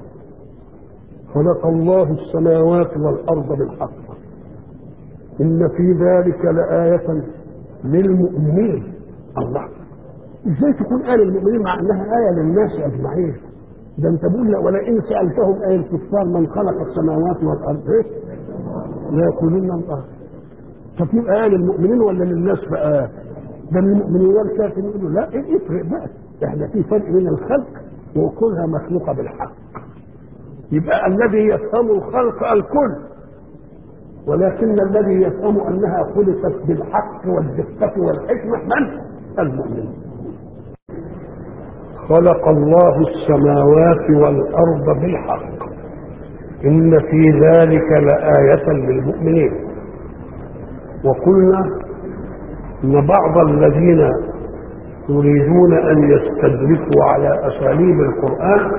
A: خلق الله السماوات والارض بالحق ان في ذلك لآية للمؤمنين الله ازاي تكون آية للمؤمنين مع انها آية للناس اجمعين ده انت بقول ولئن سألتهم آية الكفار من خلق السماوات والارض ايه؟ لا يقولون الله طب يبقى آية للمؤمنين ولا للناس بقى؟ ده للمؤمنين والكافرين يقولوا لا ايه افرق بقى احنا في فرق بين الخلق وكونها مخلوقة بالحق يبقى الذي يفهم الخلق الكل ولكن الذي يفهم انها خلقت بالحق والدقة والحكمة من؟ المؤمن خلق الله السماوات والأرض بالحق إن في ذلك لآية للمؤمنين وقلنا إن بعض الذين يريدون أن يستدركوا على أساليب القرآن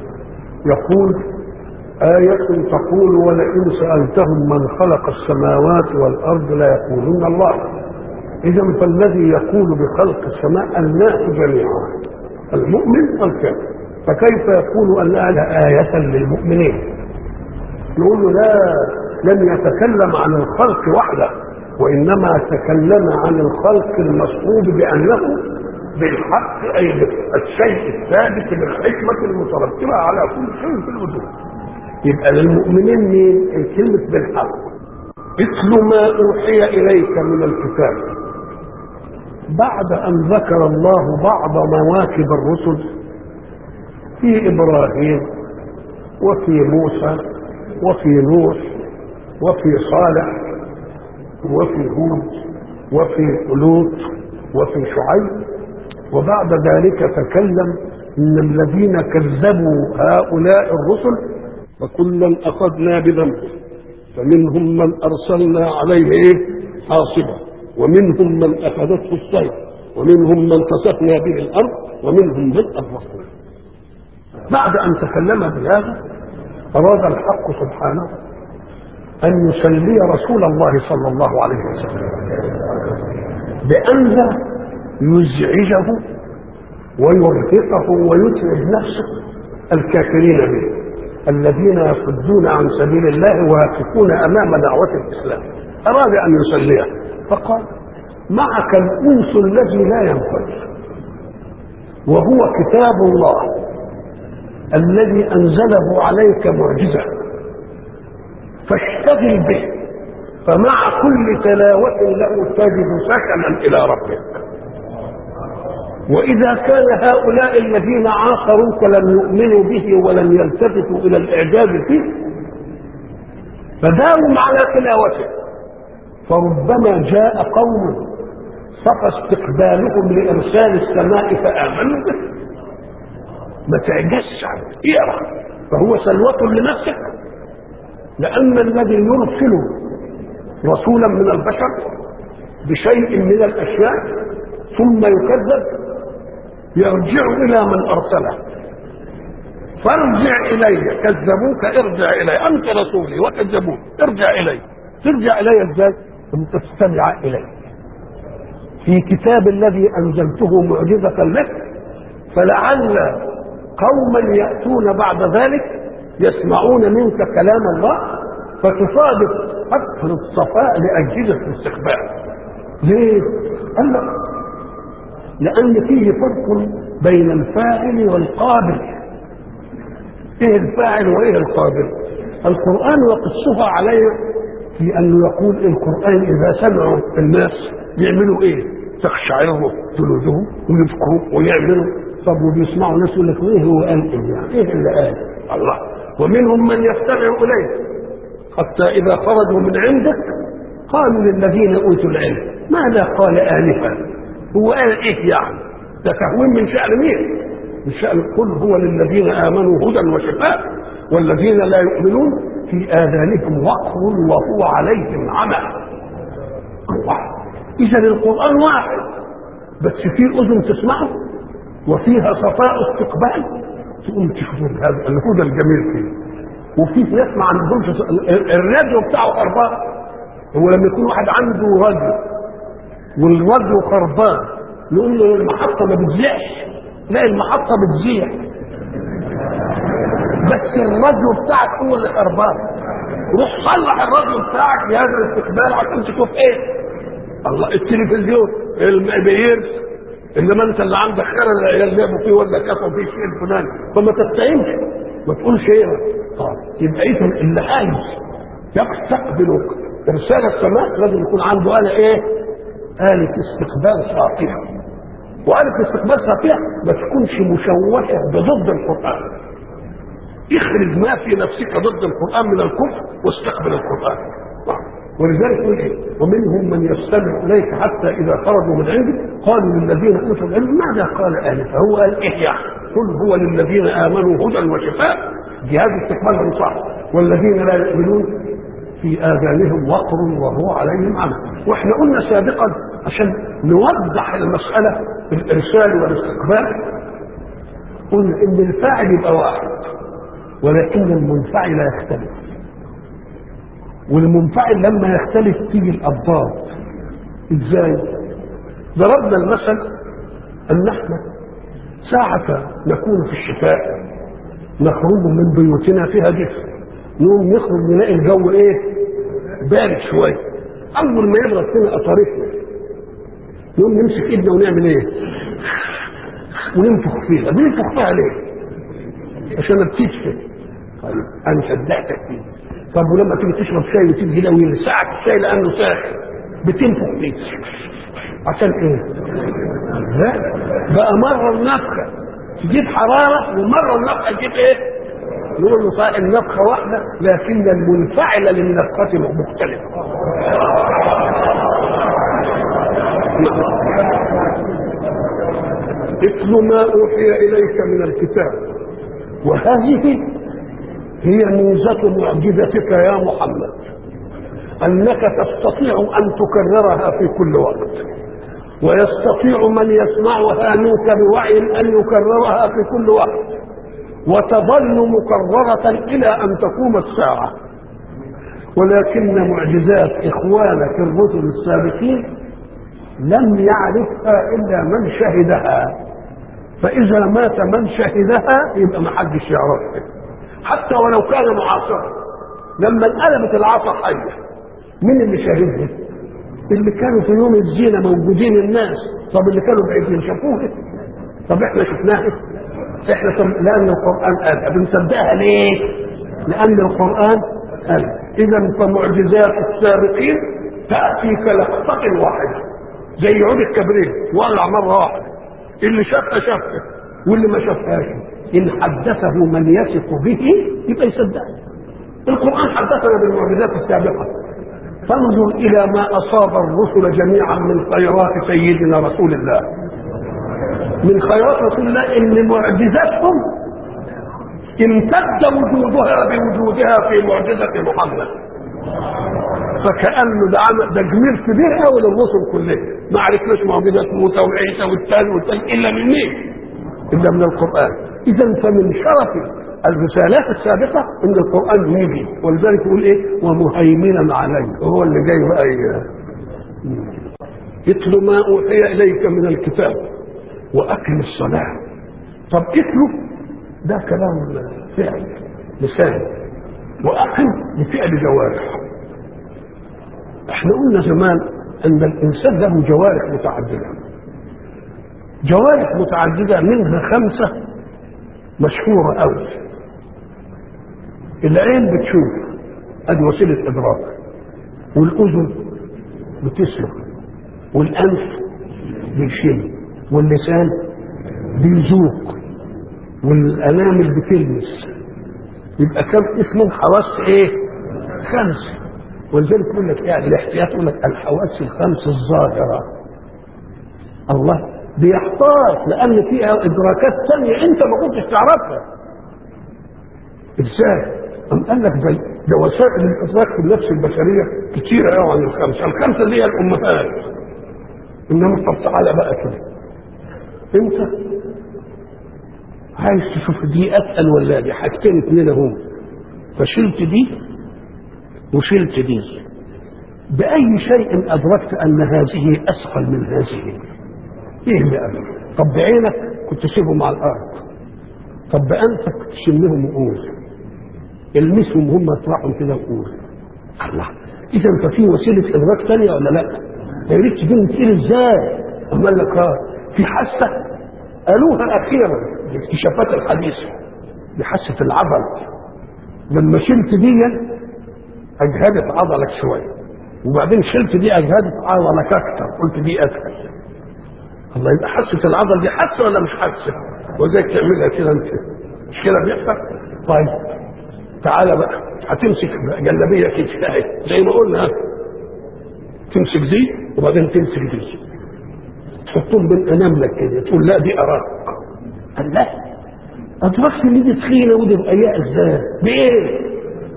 A: يقول آية تقول ولئن سألتهم من خلق السماوات والأرض ليقولون الله إذا فالذي يقول بخلق السماء الناس جميعا المؤمن والكافر فكيف يقول أن آية للمؤمنين نقول له لا لم يتكلم عن الخلق وحده وإنما تكلم عن الخلق المصحوب بأنه بالحق أي بالشيء الثابت بالحكمة المترتبة على كل شيء في الوجود يبقى للمؤمنين مين كلمة بالحق اتل ما أوحي إليك من الكتاب بعد أن ذكر الله بعض مواكب الرسل في إبراهيم وفي موسى وفي نوح وفي صالح وفي هود وفي لوط وفي شعيب وبعد ذلك تكلم ان الذين كذبوا هؤلاء الرسل وكلا اخذنا بذنبه فمنهم من ارسلنا عليه ايه حاصبا ومنهم من اخذته السيف ومنهم من كسفنا به الارض ومنهم من اغرقنا بعد ان تكلم بهذا اراد الحق سبحانه ان يسلي رسول الله صلى الله عليه وسلم بان لا يزعجه ويرهقه ويتعب نفسه الكافرين به الذين يصدون عن سبيل الله ويقفون امام دعوه الاسلام اراد ان يسليه فقال معك الانس الذي لا ينفذ وهو كتاب الله الذي انزله عليك معجزه فاشتغل به فمع كل تلاوه له تجد سكنا الى ربك وإذا كان هؤلاء الذين عاصروك لم يؤمنوا به ولم يلتفتوا إلى الإعجاز فيه فداوم على تلاوته فربما جاء قوم صفى استقبالهم لإرسال السماء فآمنوا به ما تعجزش عنه اقرا فهو سلوة لنفسك لأن الذي يرسل رسولا من البشر بشيء من الأشياء ثم يكذب يرجع إلى من أرسله فارجع إلي كذبوك ارجع إلي أنت رسولي وكذبوك ارجع إلي ترجع إلي إزاي؟ أن تستمع إلي في كتاب الذي أنزلته معجزة لك فلعل قوما يأتون بعد ذلك يسمعون منك كلام الله فتصادف أكثر الصفاء لأجهزة الاستقبال ليه؟ قال لك لأن فيه فرق بين الفاعل والقابل ايه الفاعل وايه القابل القرآن يقصها عليه في أنه يقول القرآن إذا سمعوا الناس يعملوا إيه تخشعر جلودهم ويبكوا ويعملوا طب وبيسمعوا ناس يقول لك ايه هو قال ايه يعني ايه اللي قال الله ومنهم من يستمع اليه حتى اذا خرجوا من عندك قالوا للذين اوتوا العلم ماذا قال انفا هو قال ايه يعني ده تهوين من شأن مين من شأن قل هو للذين آمنوا هدى وشفاء والذين لا يؤمنون في آذانهم وقر وهو عليهم عمى الله إذا القرآن واحد بس في أذن تسمعه وفيها صفاء استقبال تقوم تشوف هذا الهدى الجميل فيه وفي ناس ما عندهمش الراديو بتاعه خربان هو لما يكون واحد عنده راديو والراديو خربان نقول له المحطة ما بتذيعش لا المحطة بتذيع بس الراديو بتاعك هو اللي خربان روح صلح الراديو بتاعك جهاز الاستقبال عشان تشوف ايه الله التلفزيون البيرس انما انت اللي عندك خير العيال لعبوا فيه ولا كفوا فيه شيء الفلاني فما تستعينش ما تقولش ايه اه يبقى اذا اللي عايز يستقبل ارسال السماء لازم يكون عنده آلة ايه؟ آلة استقبال صافية وآلة استقبال صافية ما تكونش مشوشة بضد القرآن اخرج ما في نفسك ضد القرآن من الكفر واستقبل القرآن ولذلك يقول ايه ومنهم من يستمع اليك حتى اذا خرجوا من عندك قالوا للذين اوتوا العلم ماذا قال انفا هو قال ايه يعني قل هو للذين امنوا هدى وشفاء جهاد استقبالهم صح والذين لا يؤمنون في اذانهم وقر وهو عليهم عمى واحنا قلنا سابقا عشان نوضح المساله الارسال والاستقبال قلنا ان الفاعل يبقى واحد ولكن المنفعل يختلف والمنفعل لما يختلف تيجي الأضداد ازاي ضربنا المثل ان احنا ساعة نكون في الشتاء نخرج من بيوتنا فيها دفء نقوم نخرج نلاقي الجو ايه بارد شوية اول ما يبرد فينا اطارفنا نقوم نمسك ايدنا ونعمل ايه وننفخ فيها بننفخ فيها ليه عشان بتدفى طيب انا صدقتك فيه طب ولما تيجي تشرب شاي وتيجي كده ويلسعك الشاي لانه ساخن بتنفخ فيه عشان ايه؟ لا بقى مره النفخه تجيب حراره ومره النفخه تجيب ايه؟ نقول له صحيح النفخه واحده لكن المنفعل للنفخه مختلفه اتل ما اوحي اليك من الكتاب وهذه هي ميزة معجزتك يا محمد أنك تستطيع أن تكررها في كل وقت ويستطيع من يسمعها منك بوعي أن يكررها في كل وقت وتظل مكررة إلى أن تقوم الساعة ولكن معجزات إخوانك الرسل السابقين لم يعرفها إلا من شهدها فإذا مات من شهدها يبقى ما حدش يعرفها حتى ولو كان معاصرا لما انقلبت العصا حيه مين اللي شاهدها؟ اللي كانوا في يوم الزينه موجودين الناس طب اللي كانوا بعيدين شافوها طب احنا شفناها احنا طب لان القران قال بنصدقها ليه؟ لان القران قال اذا فمعجزات السابقين تاتي كلقطه واحده زي عود الكبريت ولع مره واحده اللي شافها شافها واللي ما شافهاش إن حدثه من يثق به يبقى يصدقه القرآن حدثنا بالمعجزات السابقة فانظر إلى ما أصاب الرسل جميعا من خيرات سيدنا رسول الله من خيرات رسول الله إن معجزاتهم امتد وجودها بوجودها في معجزة محمد فكأنه ده عمل ده جميل كبير قوي للرسل كلهم ما عرفناش معجزات موسى وعيسى والثاني والثاني إلا من مين؟ إلا من القرآن إذا فمن شرف الرسالات السابقة إن القرآن يجي ولذلك يقول إيه ومهيمنا عليه هو اللي جاي بقى اتل ما أوحي إليك من الكتاب وأقم الصلاة طب اتلو ده كلام فعل لسان وأقم بفعل جوارح احنا قلنا زمان أن الإنسان له جوارح متعددة جوارح متعددة منها خمسة مشهورة أوي العين بتشوف ادي وسيلة إدراك والأذن بتسمع والأنف بيشم واللسان بيذوق والأنامل بتلمس يبقى كم اسمهم حواس ايه؟ خمسة ولذلك يقول لك يعني الاحتياط يقول لك الحواس الخمس الظاهرة الله بيحتاط لان فيها ادراكات ثانيه انت ما كنتش تعرفها ازاي أم قال لك ده, ده وسائل الادراك في النفس البشريه كتيره قوي عن الخمسه الخمسه اللي هي الامهات انما طب تعالى بقى كده انت عايز تشوف دي اتقل ولا دي حاجتين اتنين اهو فشلت دي وشلت دي باي شيء ادركت ان هذه اثقل من هذه ايه اللي قال طب بعينك كنت تسيبهم على الارض طب بانفك تشمهم وقول المسهم هم اطرحهم كده وقول الله اذا ففي وسيله ادراك ثانيه ولا لا؟ يا ريت تجيب تقول ازاي؟ اما قال لك اه في حاسه قالوها اخيرا الاكتشافات الحديثه بحاسه العضل لما شلت دي اجهدت عضلك شويه وبعدين شلت دي اجهدت عضلك اكتر قلت دي اسهل الله يبقى حاسه العضل دي حاسه ولا مش حاسه؟ وزيك تعملها كده انت مش كده بيحصل؟ طيب تعالى بقى هتمسك جلابيه كده اهي زي ما قلنا تمسك دي وبعدين تمسك دي تحطهم بين اناملك كده تقول لا دي اراك قال لا ادركت ان دي تخينه ودي رقيقه ازاي بايه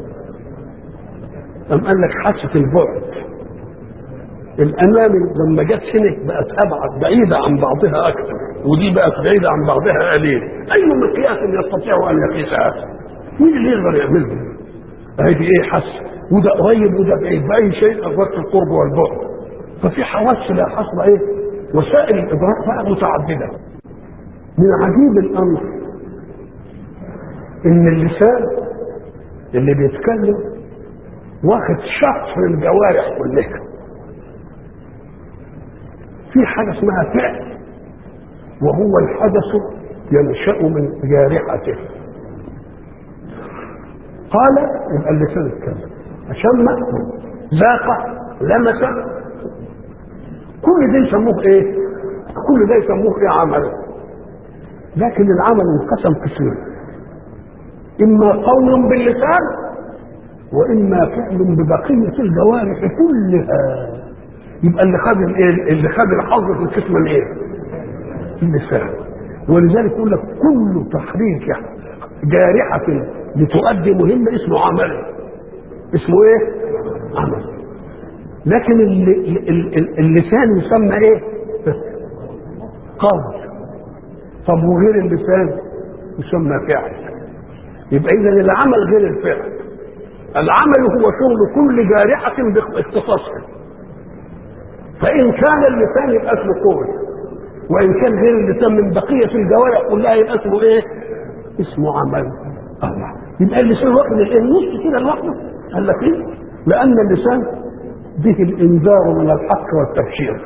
A: قام قال لك حاسه البعد الامام لما جت هنا بقت ابعد بعيده عن بعضها اكثر ودي بقت بعيده عن بعضها قليل اي مقياس يستطيع ان يقيسها مين اللي يقدر يعمله هذه ايه حس وده قريب وده بعيد باي شيء ادركت القرب والبعد ففي حواس لا حصر ايه وسائل الادراك بقى متعدده من عجيب الامر ان اللسان اللي بيتكلم واخد شطر الجوارح كلها في حاجه اسمها فعل وهو الحدث ينشا من جارحته قال يبقى اللسان اتكلم شم ذاق لمس كل ده يسموه ايه كل ده يسموه ايه عمل لكن العمل انقسم قسمين اما قول باللسان واما فعل ببقيه الجوارح كلها يبقى اللي خد الايه اللي خد الحظ في القسم الايه اللسان ولذلك يقول لك كل تحريك جارحه لتؤدي مهمه اسمه عمل اسمه ايه عمل لكن اللسان يسمى ايه قول طب وغير اللسان يسمى فعل يبقى اذا العمل غير الفعل العمل هو شغل كل جارحة باختصاصها فإن كان اللسان يبقى اسمه قول وإن كان غير اللسان من بقية الجوارح كلها يبقى اسمه إيه؟ اسمه عمل الله يبقى اللسان واخد النص كده لوحده قال لك إيه؟ لأن اللسان به الإنذار من الحق والتبشير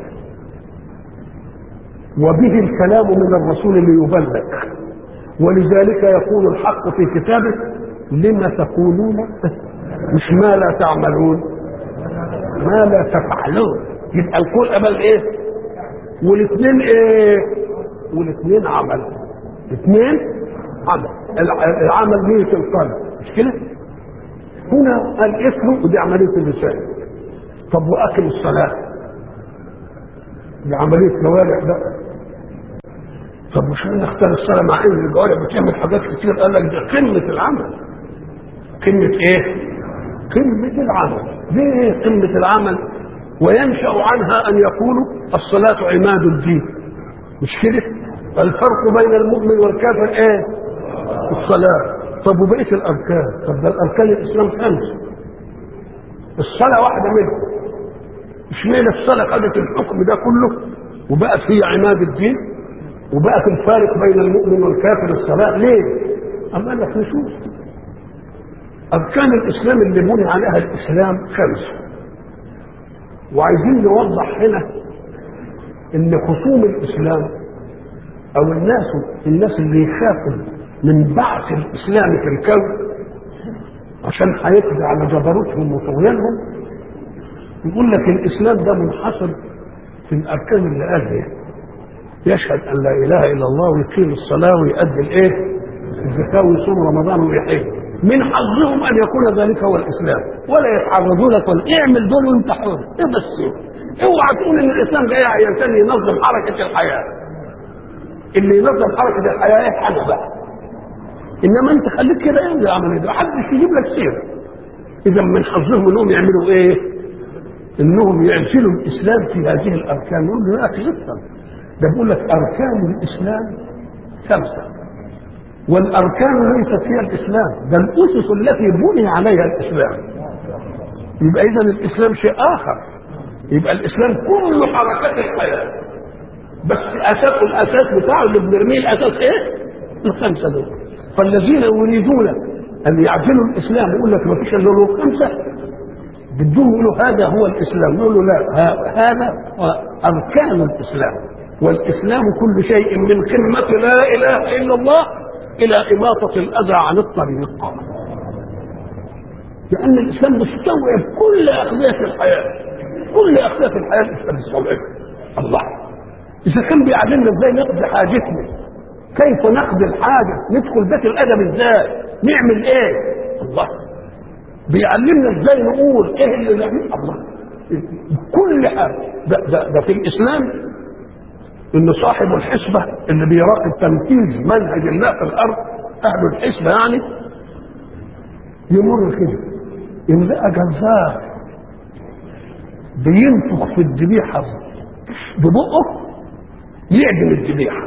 A: وبه الكلام من الرسول ليبلغ ولذلك يقول الحق في كتابه لما تقولون مش ما لا تعملون ما لا تفعلون يبقى القول قبل ايه والاثنين ايه والاثنين عمل الاثنين عمل العمل نية القلب مش كده هنا الاسم ودي عملية اللسان طب واكل الصلاة دي عملية جوارح بقى طب مش نختار الصلاة مع ان الجوارح بتعمل حاجات كتير قال لك ده قمة العمل قمة ايه؟ قمة العمل ليه قمة العمل وينشأ عنها أن يقولوا الصلاة عماد الدين مش كده الفرق بين المؤمن والكافر ايه الصلاة طب وبقية الأركان طب ده الأركان الإسلام خمس الصلاة واحدة منهم مش معنى الصلاة خدت الحكم ده كله وبقت هي عماد الدين وبقت الفارق بين المؤمن والكافر الصلاة ليه؟ أما قال لك نشوف أركان الإسلام اللي بني عليها الإسلام خمسة وعايزين نوضح هنا إن خصوم الإسلام أو الناس الناس اللي يخافوا من بعث الإسلام في الكون عشان هيقضي على جبروتهم وطغيانهم يقول لك الإسلام ده منحصر في الأركان اللي قالها يشهد أن لا إله إلا الله ويقيم الصلاة ويؤدي الإيه؟ الزكاة ويصوم رمضان ويحج من حظهم ان يكون ذلك هو الاسلام ولا يتعرضوا لك ولا اعمل دول وانت حر ايه بس اوعى تقول ان الاسلام جاي عشان ينظم حركه الحياه اللي ينظم حركه الحياه ايه حاجه بقى انما انت خليك كده اعمل العمليه دي محدش يجيب لك سيره اذا من حظهم انهم يعملوا ايه؟ انهم يعزلوا الاسلام في هذه الاركان يقول له يا اخي افهم ده بيقول لك اركان الاسلام خمسه والاركان ليست هي الاسلام ده الاسس التي بني عليها الاسلام يبقى اذا الاسلام شيء اخر يبقى الاسلام كل حركات الحياه بس اساس الاساس بتاعه اللي بنرميه الاساس ايه؟ الخمسه دول فالذين يريدون ان يعزلوا الاسلام يقول لك ما فيش الا له خمسه بدهم يقولوا هذا هو الاسلام يقولوا لا هذا هو اركان الاسلام والاسلام كل شيء من قمه لا اله الا الله الى اماطه الاذى عن الطريق لان الاسلام مستوعب كل اخلاق الحياه كل اخلاق الحياه الاسلام مستوعب الله اذا كان بيعلمنا ازاي نقضي حاجتنا كيف نقضي الحاجه ندخل بيت الادب ازاي نعمل ايه الله بيعلمنا ازاي نقول ايه اللي نعمل الله كل حاجه ده, ده, ده في الاسلام ان صاحب الحسبه اللي بيراقب تنفيذ منهج الله في الارض اهل الحسبه يعني يمر كده ان لقى جزار بينفخ في الذبيحه ببقه يعدم الذبيحه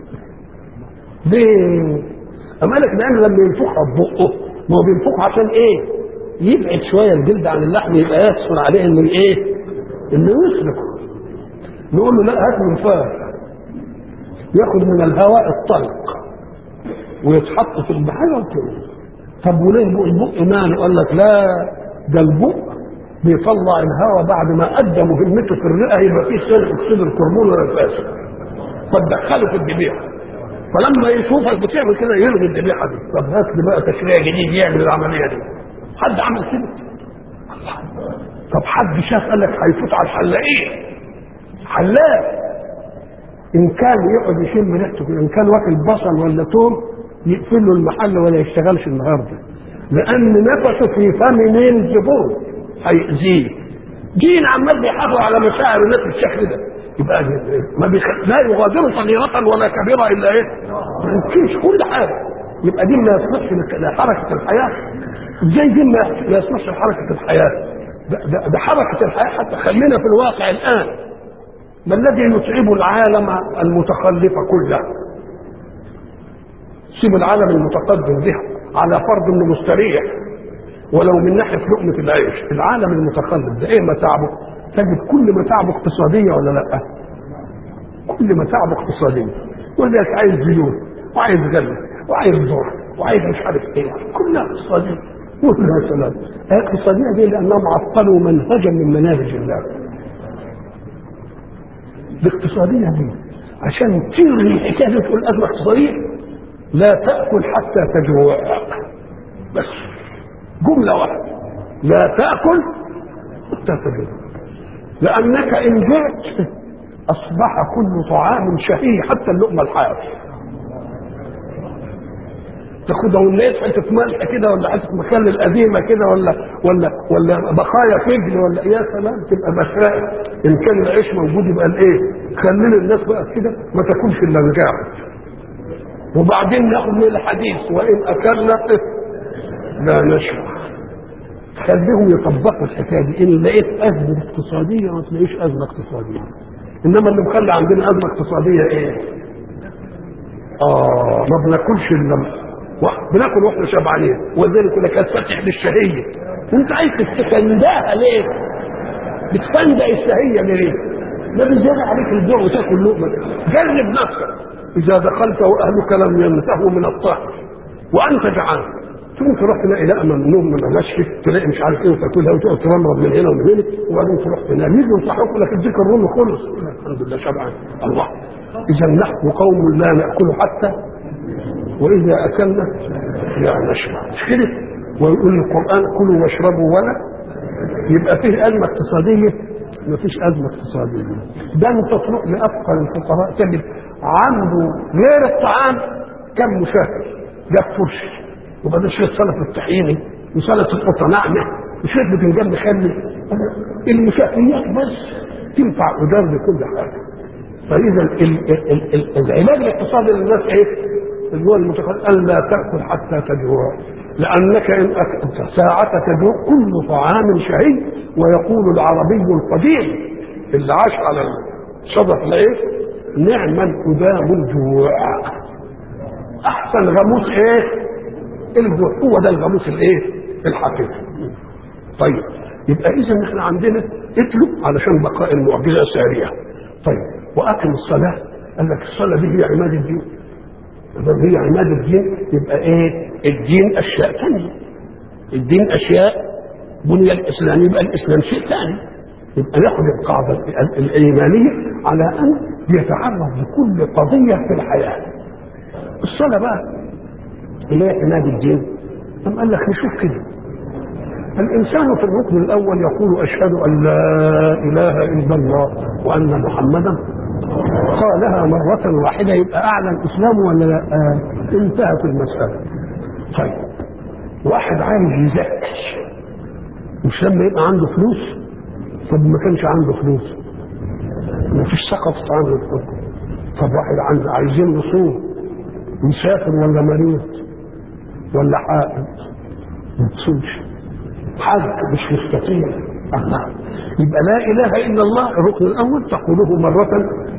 A: ليه؟ أما قال لك لأن لما ينفخها ببقه ما هو بينفخها عشان إيه؟ يبعد شوية الجلد عن اللحم يبقى يسهل عليه إنه إيه؟ إنه يسلك نقول له لا هات منفاخ ياخد من الهواء الطلق ويتحط في البحيرة وكده طب وليه بق البق ماله؟ قال لك لا ده البق بيطلع الهواء بعد ما أدى مهمته في الرئة يبقى فيه ثاني أكسيد الكربون ولا الفاسد فتدخله في الذبيحة فلما يشوفك بتعمل كده يلغي الذبيحه دي طب هات لي بقى تشريع جديد يعمل العمليه دي حد عمل كده طب حد شاف قال لك هيفوت على الحلاقين حلاق ان كان يقعد يشم ريحته كده ان كان واكل بصل ولا توم يقفل له المحل ولا يشتغلش النهارده لان نفسه في فم مين الزبون هيأذيه دين عمال بيحافظ على مشاعر الناس بالشكل ده يبقى ما بيخ... لا يغادر صغيرة ولا كبيرة إلا إيه؟ ما يمكنش كل حاجة يبقى دي ما يصلحش لحركة الحياة ازاي دي ما يصلحش لحركة الحياة ده, ده, ده حركة الحياة حتى خلينا في الواقع الآن ما الذي يتعب العالم المتخلف كله سيب العالم المتقدم بها على فرض انه مستريح ولو من ناحيه لقمه العيش العالم المتخلف ده ايه متاعبه تجد كل متاعبه اقتصاديه ولا لا كل متاعبه اقتصاديه ولذلك عايز زيوت وعايز غله وعايز ذره وعايز مش عارف ايه كلها اقتصاديه كلها سلام اقتصاديه دي لانهم عطلوا منهجا من مناهج الله الاقتصاديه دي عشان تلغي الحكايه دي تقول ازمه اقتصاديه لا تاكل حتى تجوع بس جمله واحده لا تاكل حتى تجوع لأنك إن جئت أصبح كل طعام شهي حتى اللقمة الحاف تاخدها ولقيت حتة ملح كده ولا حتة مخلل القديمة كده ولا ولا ولا بقايا فجل ولا يا سلام تبقى بشرائي إن كان العيش موجود يبقى الإيه؟ خلينا الناس بقى كده ما تاكلش إلا نجاح وبعدين ناخد من الحديث وإن أكلنا لا نشبع خليهم يطبقوا الحكايه دي ان لقيت ازمه اقتصاديه ما تلاقيش ازمه اقتصاديه انما اللي مخلي عندنا ازمه اقتصاديه ايه؟ اه ما بناكلش الا بناكل واحنا شبعانين ولذلك يقول لك استفتح بالشهيه وانت عايز تستندها ليه؟ بتفندق الشهيه ليه؟ ده بيزيد عليك الجوع وتاكل لقمه جرب نفسك اذا دخلت واهلك لم ينتهوا من الطهر وانت جعان تقوم تروح تلاقي لقمه من نوم من مشي تلاقي مش عارف ايه وتاكلها وتقعد تمرض من هنا ومن هنا وبعدين تروح تنام يجي يصحوك لك اديك الرم خلص الحمد لله شبعان الله اذا نحن قوم لا ناكل حتى واذا اكلنا لا نشبع مش كده ويقول القران كلوا واشربوا ولا يبقى فيه ازمه اقتصاديه ما فيش ازمه اقتصاديه ده انت تروح لافقر الفقراء تجد عنده غير الطعام كم مشاكل جاب فرشه وبعدين شويه سلطه الطحيني وسلطه القطه ناعمه وشويه بتنجان مخلي المشاكلات بس تنفع قدام لكل حاجه فاذا ال- ال- ال- العلاج الاقتصادي للناس ايه؟ اللي هو المتقدم الا تاكل حتى تجوع لانك ان اكلت ساعه تجوع كل طعام شهي ويقول العربي القديم اللي عاش على الشجر الايه؟ نعم القدام الجوع احسن غموس ايه؟ الجوع هو ده الغموس الايه؟ الحقيقي. طيب يبقى اذا احنا عندنا اتلو علشان بقاء المعجزه ساريه. طيب واقم الصلاه قال لك الصلاه دي هي عماد الدين. ما هي عماد الدين يبقى ايه؟ الدين اشياء ثانيه. الدين اشياء بني الاسلام يبقى الاسلام شيء ثاني. يبقى ناخد القاعده الايمانيه على ان يتعرض لكل قضيه في الحياه. الصلاه بقى اللي هي عماد الدين أم قال لك نشوف كده الإنسان في الركن الأول يقول أشهد أن لا إله إلا الله وأن محمدا قالها مرة واحدة يبقى أعلى الإسلام ولا لا؟ آه انتهت المسألة طيب واحد عايز يزكي مش لما يبقى عنده فلوس طب ما كانش عنده فلوس ما فيش سقطت عنه الحكم طب واحد عنده عايزين نصوم مسافر ولا مريض ولا حائض ما تصومش حاج مش مستطيع الله يبقى لا اله الا الله الركن الاول تقوله مره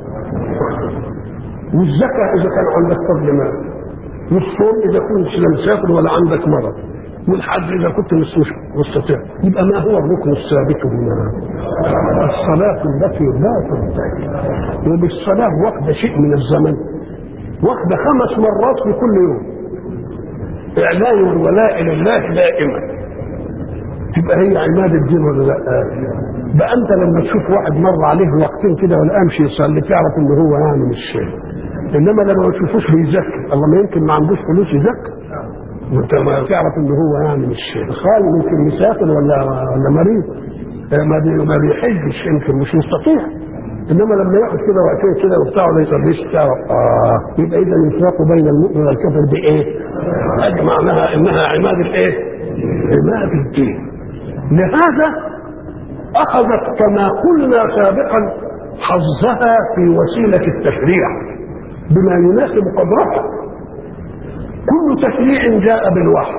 A: والزكاه اذا كان عندك فضل مال والصوم اذا كنت لا مسافر ولا عندك مرض والحج اذا كنت مش مستطيع يبقى ما هو الركن الثابت هنا الصلاه التي لا تنتهي وبالصلاه واخده شيء من الزمن واخده خمس مرات في كل يوم اعلان الولاء لله دائما تبقى هي عماد الدين ولا لا بقى انت لما تشوف واحد مر عليه وقتين كده ولا امشي يصلي تعرف ان هو يعني مش انما لما ما تشوفوش بيزكي الله ما يمكن ما عندوش فلوس يزكي وانت ما تعرف ان هو يعني مش خالي يمكن مسافر ولا ولا مريض ما بي ما بيحجش يمكن مش مستطيع انما لما يقعد كده وقتين كده وبتاع ولا يصليش تعرف اه يبقى اذا الفرق بين المؤمن والكافر بايه؟ ادي معناها انها عماد الايه؟ عماد الدين لهذا اخذت كما قلنا سابقا حظها في وسيله التشريع بما يناسب قدرها كل تشريع جاء بالوحي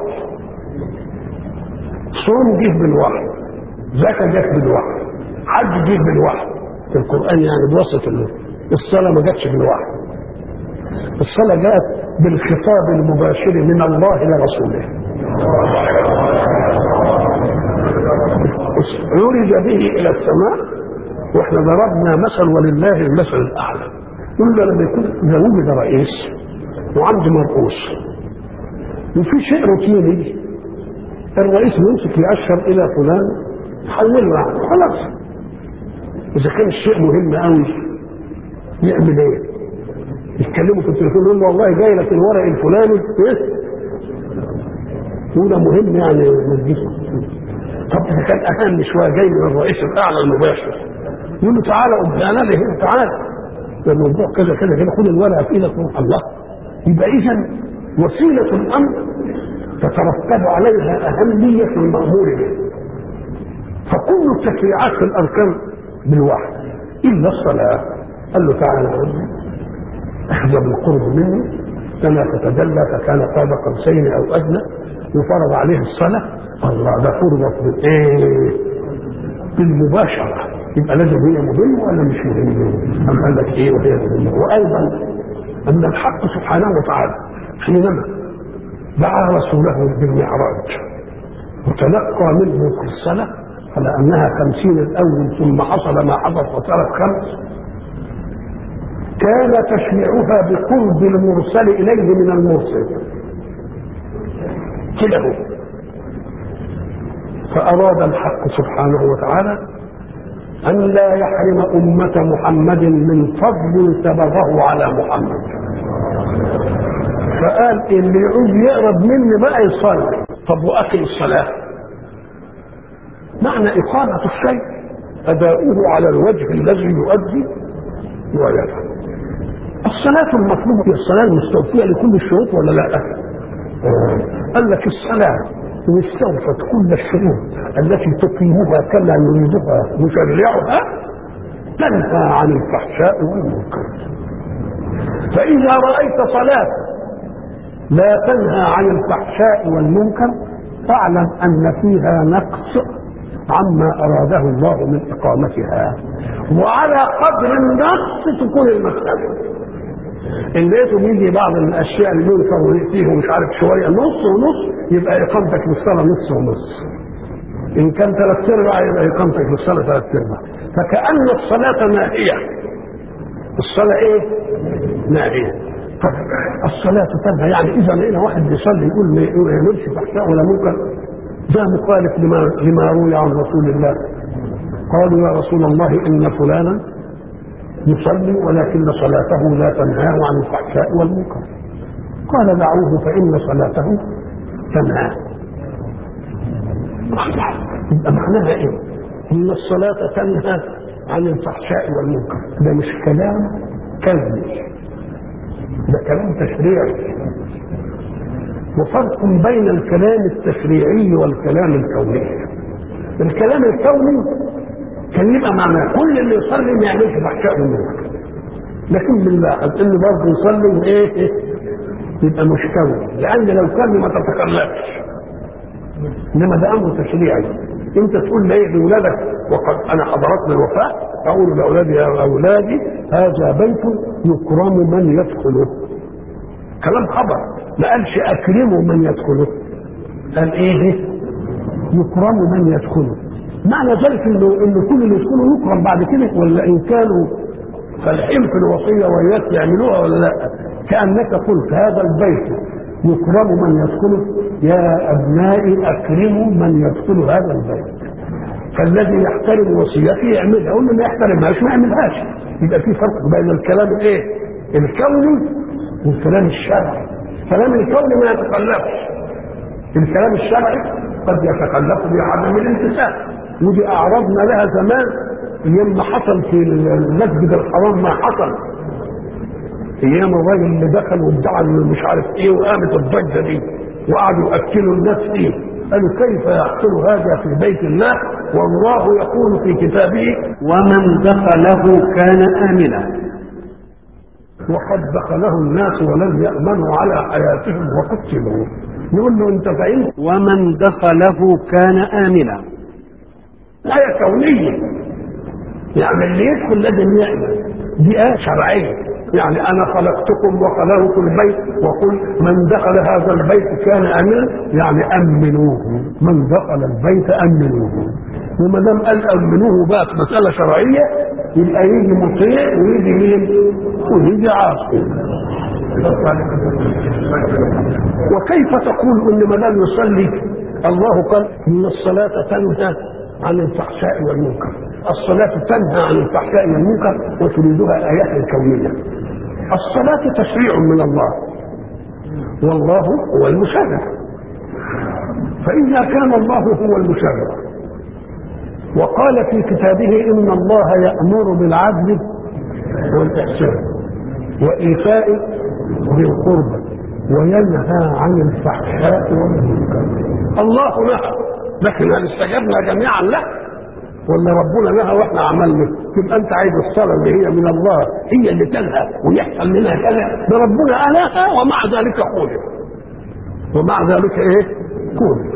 A: صوم جه بالوحي زكاة جت بالوحي حج جه بالوحي في القرآن يعني بواسطة الصلاة ما جاتش بالوحي الصلاة جاءت بالخطاب المباشر من الله لرسوله عرج به إلى السماء واحنا ضربنا مثل ولله المثل الأعلى قلنا لما يكون إذا وجد رئيس وعنده مرؤوس وفي شيء روتيني الرئيس يمسك يأشر إلى فلان حوله عنه خلاص إذا كان الشيء مهم قوي يعمل إيه؟ يتكلموا في التليفون يقول له والله جاي لك الورق الفلاني إيه؟ يقول ده مهم يعني نديك طب إذا كان أهم شوية جاي من الرئيس الأعلى المباشر يقول له تعالى أنا لي هنا تعالى ده الموضوع كذا كذا كده خد الورقة في إيدك الله يبقى إذا وسيلة الأمر تترتب عليها أهمية المأمور به فكل التشريعات في الأركان بالوحي إلا الصلاة قال له تعالى احظى بالقرب مني كما تتجلى فكان قاب قوسين أو أدنى وفرض عليه الصلاة الله ده فرضت بالإيه؟ بالمباشرة يبقى لازم هي مهمة ولا مش مهمة؟ أم قال لك إيه وهي مهمة وأيضا أن الحق سبحانه وتعالى حينما دعا رسوله بالمعراج وتلقى منه في الصلاة على أنها خمسين الأول ثم حصل ما حدث وصارت خمس كان تشريعها بقرب المرسل إليه من المرسل كده هو فأراد الحق سبحانه وتعالى أن لا يحرم أمة محمد من فضل سببه على محمد فقال اللي يعوز يقرب مني بقى يصلي طب واقم الصلاه معنى اقامه الشيء اداؤه على الوجه الذي يؤدي ويفعل الصلاة المطلوبة هي الصلاة المستوفية لكل الشروط ولا لا؟ آه. قال لك الصلاة إن استوفت كل الشروط التي تقيمها كما يريدها مشرعها تنهى عن الفحشاء والمنكر فإذا رأيت صلاة لا تنهى عن الفحشاء والمنكر فاعلم ان فيها نقص عما اراده الله من اقامتها وعلى قدر النقص تكون المساله ان لقيته بيجي بعض الاشياء اللي ينكر فيه مش عارف شويه نص ونص يبقى اقامتك للصلاه نص ونص ان كان ثلاث ارباع يبقى اقامتك للصلاه ثلاث ارباع فكان الصلاه ناهيه الصلاه ايه؟ ناهيه الصلاة تنهى يعني إذا لقينا واحد بيصلي يقول ما يعملش فحشاء ولا منكر ده مخالف لما لما روي عن رسول الله قالوا يا رسول الله إن فلانا يصلي ولكن صلاته لا تنهاه عن الفحشاء والمنكر قال دعوه فإن صلاته تنهاه يبقى معناها إيه؟ إن الصلاة تنهى عن الفحشاء والمنكر ده مش كلام كذب ده كلام تشريعي وفرق بين الكلام التشريعي والكلام الكوني الكلام الكوني كان يبقى معناه كل اللي يصلي ما يعملش فحشاء ومنكر لكن بنلاحظ انه برضه يصلي وايه يبقى مشتوي لان لو كان ما تتكلمش انما ده امر تشريعي انت تقول لايه لاولادك وقد انا حضرتني الوفاه اقول لاولادي يا اولادي هذا بيت يكرم من يدخله كلام خبر ما قالش اكرموا من يدخله قال ايه يكرم من يدخله معنى ذلك انه ان كل اللي يدخله يكرم بعد كده ولا ان كانوا فالحين في الوصيه وياك يعملوها ولا لا كانك قلت هذا البيت يكرم من يدخله يا ابنائي اكرموا من يدخل هذا البيت فالذي يحترم وصيته يعملها واللي ما يحترمهاش ما يعملهاش يبقى في فرق بين الكلام الايه الكوني والكلام الشرعي الكلام الكوني ما يتخلفش الكلام الشرعي قد يتخلف بعدم الامتثال ودي اعرضنا لها زمان ايام ما حصل في المسجد الحرام ما حصل ايام الراجل اللي دخل وادعى مش عارف ايه وقامت الضجه دي وقعدوا ياكلوا الناس فيه قالوا كيف يحصل هذا في بيت الله والله يقول في كتابه
B: ومن دخله كان آمنا
A: وقد دخله الناس ولم يامنوا على حياتهم وقتلوا نقول له انت فهمت
B: ومن دخله كان آمنا
A: آية كونية يعني اللي يدخل لازم يأمن دي آية شرعية يعني أنا خلقتكم وخلقت البيت وقل من دخل هذا البيت كان آمنا يعني أمنوه من دخل البيت أمنوه وما دام قال أمنوه بقى في مسألة شرعية يبقى يجي مطيع ويجي مين؟ ويجي عاصي وكيف تقول ان ما دام يصلي الله قال ان الصلاه تنهى عن الفحشاء والمنكر الصلاه تنهى عن الفحشاء والمنكر وتريدها ايات كونيه الصلاه تشريع من الله والله هو المشرع فاذا كان الله هو المشرع وقال في كتابه ان الله يامر بالعدل والاحسان وايتاء ذي القربى وينهى عن الفحشاء والمنكر الله نهى لكن هل استجبنا جميعا له ولا ربنا نهى واحنا عملنا تبقى انت عايز الصلاه اللي هي من الله هي اللي تنهى ويحصل منها كذا ده ربنا قالها ومع ذلك قول ومع ذلك ايه قول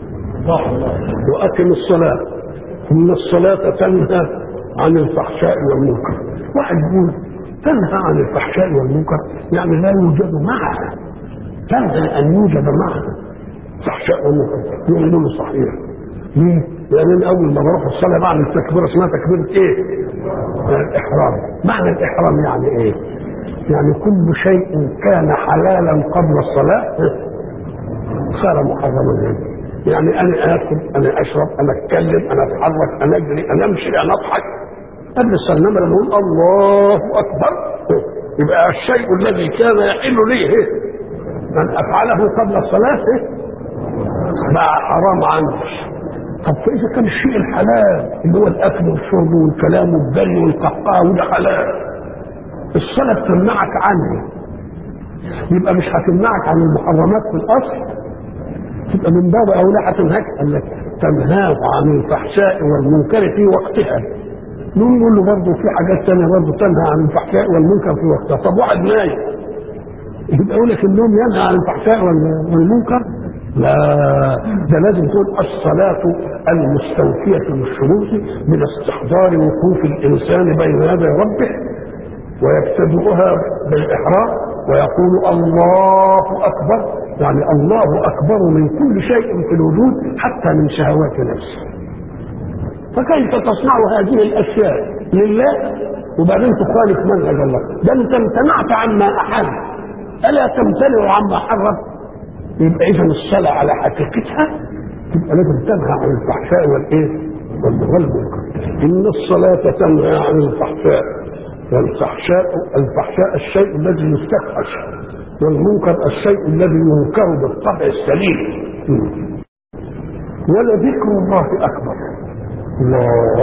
A: واقم الصلاه ان الصلاه تنهى عن الفحشاء والمنكر واحد يقول تنهى عن الفحشاء والمنكر يعني لا يوجد معها تنهى ان يوجد معها فحشاء ومنكر يقول له صحيح ليه؟ لان انا اول ما بروح الصلاه بعمل تكبيره اسمها تكبيره ايه؟ الاحرام معنى الاحرام يعني ايه؟ يعني كل شيء كان حلالا قبل الصلاه صار محرما يعني يعني انا اكل انا اشرب انا اتكلم انا اتحرك انا اجري انا امشي انا اضحك قبل الصلاه لما نقول الله اكبر يبقى الشيء الذي كان يحل لي إيه؟ ان افعله قبل الصلاه إيه؟ بقى حرام عني طب فاذا كان الشيء الحلال اللي هو الاكل والشرب والكلام والجري والقحقاه وده حلال الصلاه تمنعك عنه يبقى مش هتمنعك عن المحرمات في الاصل تبقى من باب اولى هتنهاك قال لك تنهاه عن الفحشاء والمنكر في وقتها نقول له برضه في حاجات ثانيه برضه تنهى عن الفحشاء والمنكر في وقتها طب واحد نايم يبقى يقول لك النوم ينهى عن الفحشاء والمنكر لا ده لازم تكون الصلاة المستوفية للشروط من استحضار وقوف الإنسان بين يدي ربه ويبتدئها بالإحرام ويقول الله أكبر يعني الله أكبر من كل شيء في الوجود حتى من شهوات نفسه فكيف تصنع هذه الأشياء لله وبعدين تخالف منهج الله ده أنت امتنعت عما أحل ألا تمتنع عما حرم يبقى اذا الصلاه على حقيقتها تبقى لازم تنهى عن الفحشاء والايه؟ والمنكر ان الصلاه تنهى عن الفحشاء والفحشاء الفحشاء الشيء الذي يستفحش والمنكر الشيء الذي ينكر بالطبع السليم ولذكر الله اكبر الله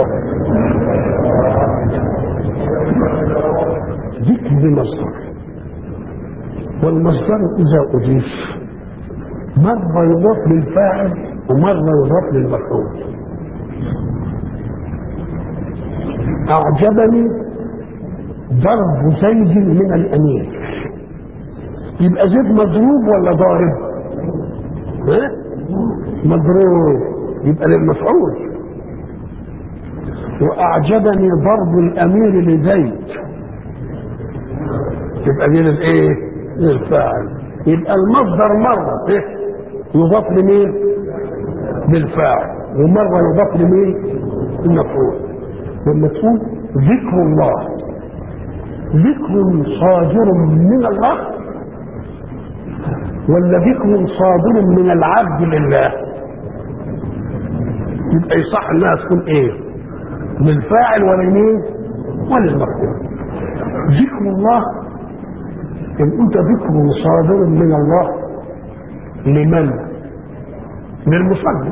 A: ذكر بمصدر والمصدر اذا اضيف مرة يضاف للفاعل ومرة يضاف للمفعول أعجبني ضرب زيد من الأمير يبقى زيد مضروب ولا ضارب؟ ها؟ مضروب يبقى للمفعول وأعجبني ضرب الأمير لزيد يبقى دي للإيه؟ للفاعل يبقى المصدر مرة إيه؟ يضاف لمين؟ للفاعل ومرة يضاف لمين؟ المفعول والمفعول ذكر الله ذكر صادر من الله ولا ذكر صادر من العبد لله يبقى يصح انها تكون ايه للفاعل ولمين وللمفعول ذكر الله ان انت ذكر صادر من الله لمن للمصلي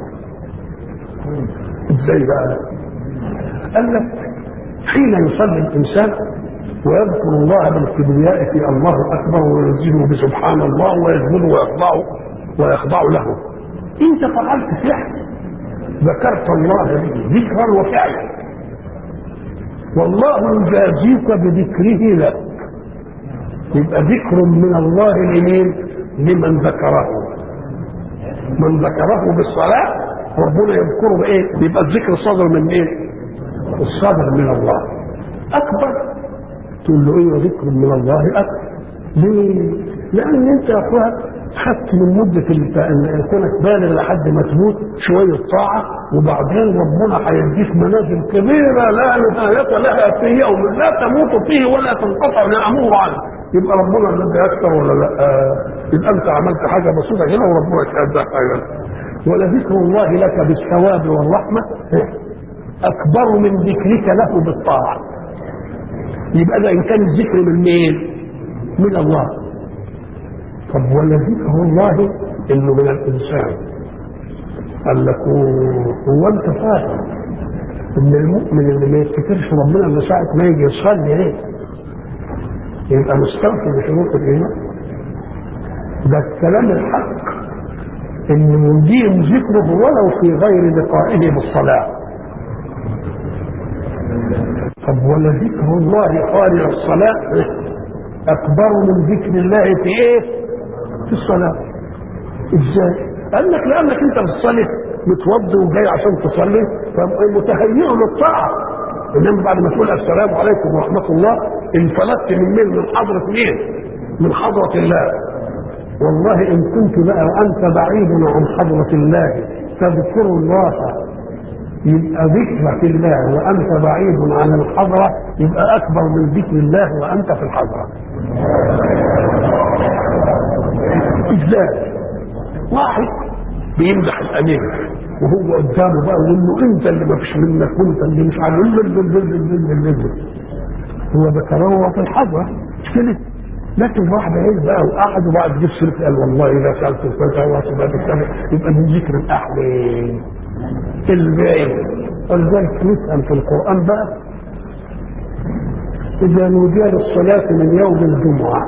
A: ازاي بقى قال لك حين يصلي الانسان ويذكر الله بالكبرياء في الله اكبر وينزله بسبحان الله ويجبره ويخضعه ويخضع له انت فعلت فعل ذكرت الله به ذكرا وفعلا والله يجازيك بذكره لك يبقى ذكر من الله لمين لمن ذكره من ذكره بالصلاة ربنا يذكره بايه يبقى الذكر صادر من ايه الصادر من الله اكبر تقول له ايه ذكر من الله اكبر ليه لان انت يا اخويا خدت من مدة ال- كونك بالغ لحد ما تموت شوية طاعة وبعدين ربنا هيديك منازل كبيرة لا نهاية لها في يوم لا تموت فيه ولا تنقطع نعمه عنه يبقى ربنا الذي أكثر ولا لا آه، يبقى أنت عملت حاجة بسيطة هنا وربنا يتأذى حاجة ولذكر الله لك بالثواب والرحمة أكبر من ذكرك له بالطاعة يبقى ده إن كان الذكر من مين؟ من الله طب ولا ذكر الله انه من الانسان قال لك هو انت فاهم ان المؤمن اللي ما يفتكرش ربنا من ساعه ما يجي يصلي ليه يبقى مستغفر بشروط الايمان ده الكلام الحق ان يديم ذكره ولو في غير لقائه بالصلاه طب ولا ذكر الله خارج الصلاه اكبر من ذكر الله في ايه في الصلاه ازاي قال لك لانك انت بتصلي متوضي وجاي عشان تصلي فمتهيئ للطاعه انما بعد ما تقول السلام عليكم ورحمه الله انفلتت من مين من حضره مين من حضره الله والله ان كنت بقى وانت بعيد عن حضره الله تذكر الله يبقى ذكرك الله وانت بعيد عن الحضره يبقى اكبر من ذكر الله وانت في الحضره ازاي واحد بيمدح الامير وهو قدامه بقى ويقول له انت اللي ما فيش منك وانت اللي مش عارف هو ذكره في الحضره مش كده لكن راح بعيد بقى وقعد وبعد جيب سيرته قال والله اذا سالت كذا واسباب كذا يبقى من ذكر الاحلام البعيد ولذلك نسال في القران بقى اذا نودي للصلاه من يوم الجمعه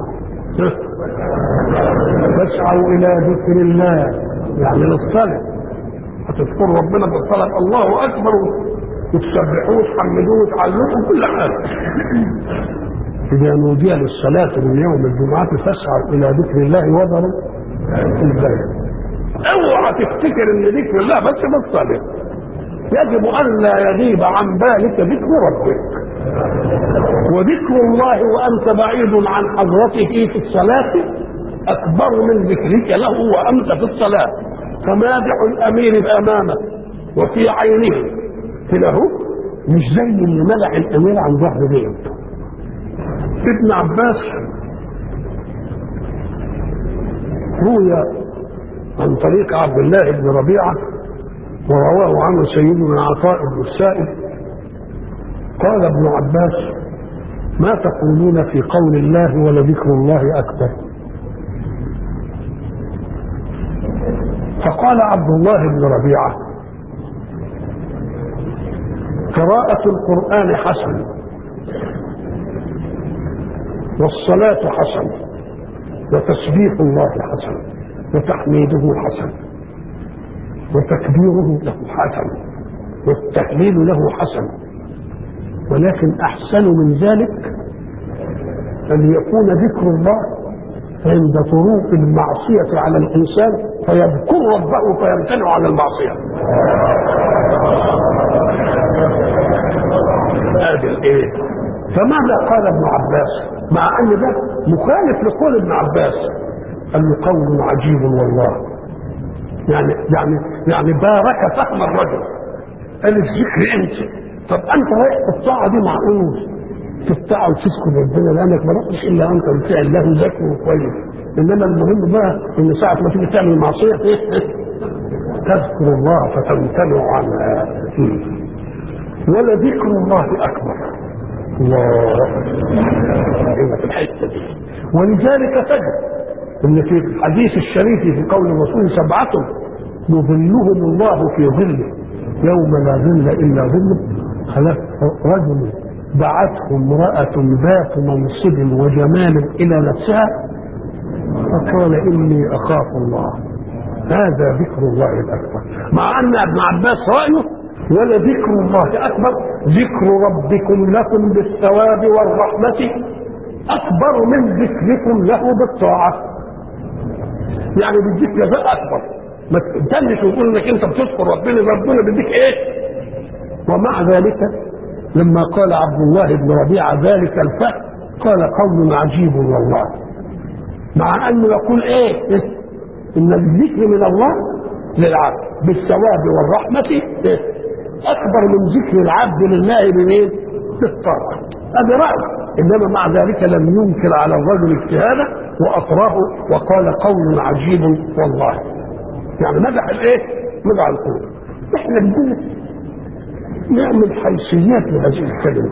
A: فاسعوا الى ذكر الله يعني للصلاه هتذكروا ربنا بالصلاه الله اكبر وتسبحوه وتحمدوه وتعلموه كل حاجه إذا نودي للصلاة من يوم الجمعة فاسعوا إلى ذكر الله وذروا البيع. اوعى تفتكر ان ذكر الله بس بالصلاة. يجب أن لا يغيب عن بالك ذكر ربك. وذكر الله وأنت بعيد عن حضرته في الصلاة أكبر من ذكرك له وأنت في الصلاة. فمادح الأمير أمامه وفي عينه له مش زي اللي مدح الأمير عن ظهر بيته. ابن عباس روي عن طريق عبد الله بن ربيعة ورواه عنه سيدنا عطاء بن السائب قال ابن عباس ما تقولون في قول الله ولذكر الله أكبر فقال عبد الله بن ربيعة قراءة القرآن حسن والصلاة حسن وتسبيح الله حسن وتحميده حسن وتكبيره له حسن والتهليل له حسن ولكن أحسن من ذلك أن يكون ذكر الله عند طروق المعصية على الإنسان فيذكر ربه فيمتنع عن المعصية هذا الايه فماذا قال ابن عباس مع ان ده مخالف لقول ابن عباس قال له قول عجيب والله يعني يعني يعني بارك فهم الرجل قال الذكر انت طب انت رايح في الطاعه دي معقول في الطاعه وتذكر ربنا لانك ما رحتش الا انت بفعل له ذكر كويس انما المهم بقى ان ساعه ما تيجي تعمل المعصيه تذكر الله فتمتنع عنها ولذكر الله اكبر الله في الحته دي ولذلك تجد ان في الحديث الشريف في قول الرسول سبعه يظلهم الله في ظله يوم لا ظل الا ظله خلاص رجل دعته امرأة ذات منصب وجمال إلى نفسها فقال إني أخاف الله هذا ذكر الله الأكبر مع أن ابن عباس رأيه ولذكر الله أكبر ذكر ربكم لكم بالثواب والرحمة أكبر من ذكركم له بالطاعة يعني بيديك جزاء أكبر ما تستنش وتقول انك انت بتذكر ربنا ربنا بيديك ايه ومع ذلك لما قال عبد الله بن ربيعه ذلك الفهم قال قول عجيب والله مع انه يقول ايه ان الذكر من الله للعبد بالثواب والرحمه إيه؟ اكبر من ذكر العبد لله بمين بالطاعه هذا راي انما مع ذلك لم ينكر على الرجل اجتهاده واطراه وقال قول عجيب والله يعني مدح الايه مدح القول احنا بدنا نعمل حيثيات لهذه الكلمه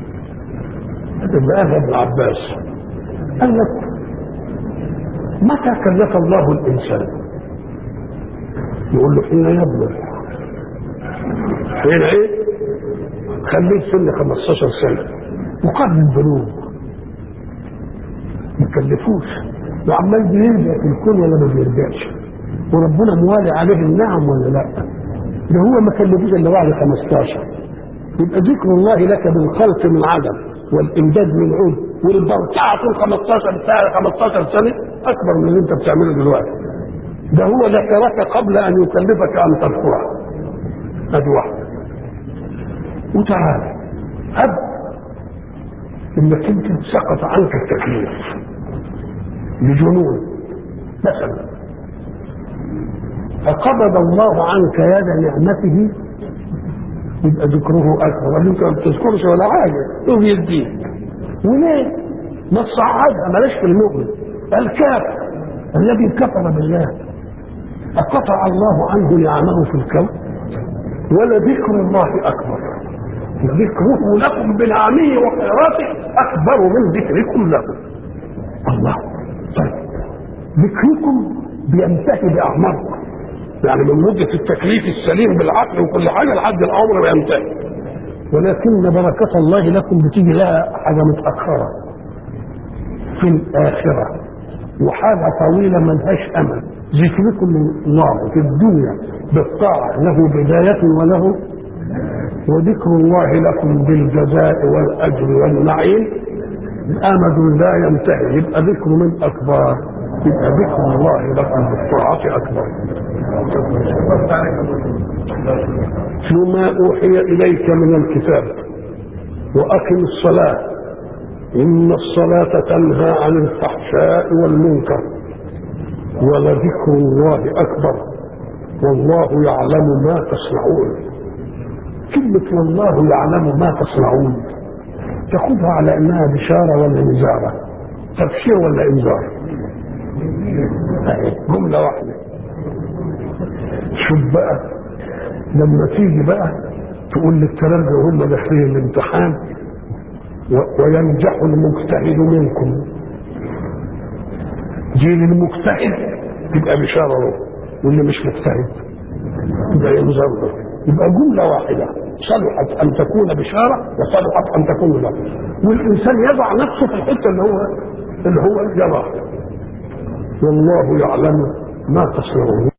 A: هذا ابن عباس قال لك متى كلف الله الانسان يقول له حين يبلغ حين ايه خليه سن 15 سنه وقبل البلوغ ما كلفوش وعمال بيرجع في الكون ولا ما بيرجعش وربنا موالي عليه النعم ولا لا ده هو ما كلفوش الا بعد 15 يبقى ذكر الله لك بالخلق من عدم والامداد من عود والبركعه طول 15 سنه 15 سنه اكبر من اللي انت بتعمله دلوقتي ده هو ذكرك قبل ان يكلفك ان تذكره ادي واحده وتعالى هب انك انت سقط عنك التكليف لجنون مثلا فقبض الله عنك يد نعمته يبقى ذكره اكبر ولا انت ما بتذكرش ولا حاجه يوم يديك وليه؟ ما تصعدها ملاش في المؤمن الكافر الذي كفر بالله أقطع الله عنه نعمه في الكون ولذكر الله أكبر ذكره لكم بنعمه وخيراته أكبر من ذكركم له الله طيب ذكركم بينتهي بأعماركم يعني من مدة التكليف السليم بالعقل وكل حاجة لحد العمر بينتهي ولكن بركة الله لكم بتيجي لها حاجة متأخرة في الآخرة وحاجة طويلة ملهاش أمل ذكركم من الله في الدنيا بالطاعة له بداية وله وذكر الله لكم بالجزاء والأجر والنعيم أمد لا ينتهي يبقى ذكر من أكبر يبقى ذكر الله لكم بالطاعة أكبر ما أوحي إليك من الكتاب وأقم الصلاة إن الصلاة تنهى عن الفحشاء والمنكر ولذكر الله أكبر والله يعلم ما تصنعون كلمة والله يعلم ما تصنعون تاخذها على انها بشارة ولا نزارة تبشير ولا انذار جملة واحدة شوف بقى لما تيجي بقى تقول للتلامذة وهم داخلين الامتحان وينجح المجتهد منكم جيل المجتهد تبقى بشارة له واللي مش مجتهد يبقى ينذر له يبقى جملة واحدة صلحت أن تكون بشارة وصلحت أن تكون له والإنسان يضع نفسه في الحتة اللي هو اللي هو يضع والله يعلم ما تصنعون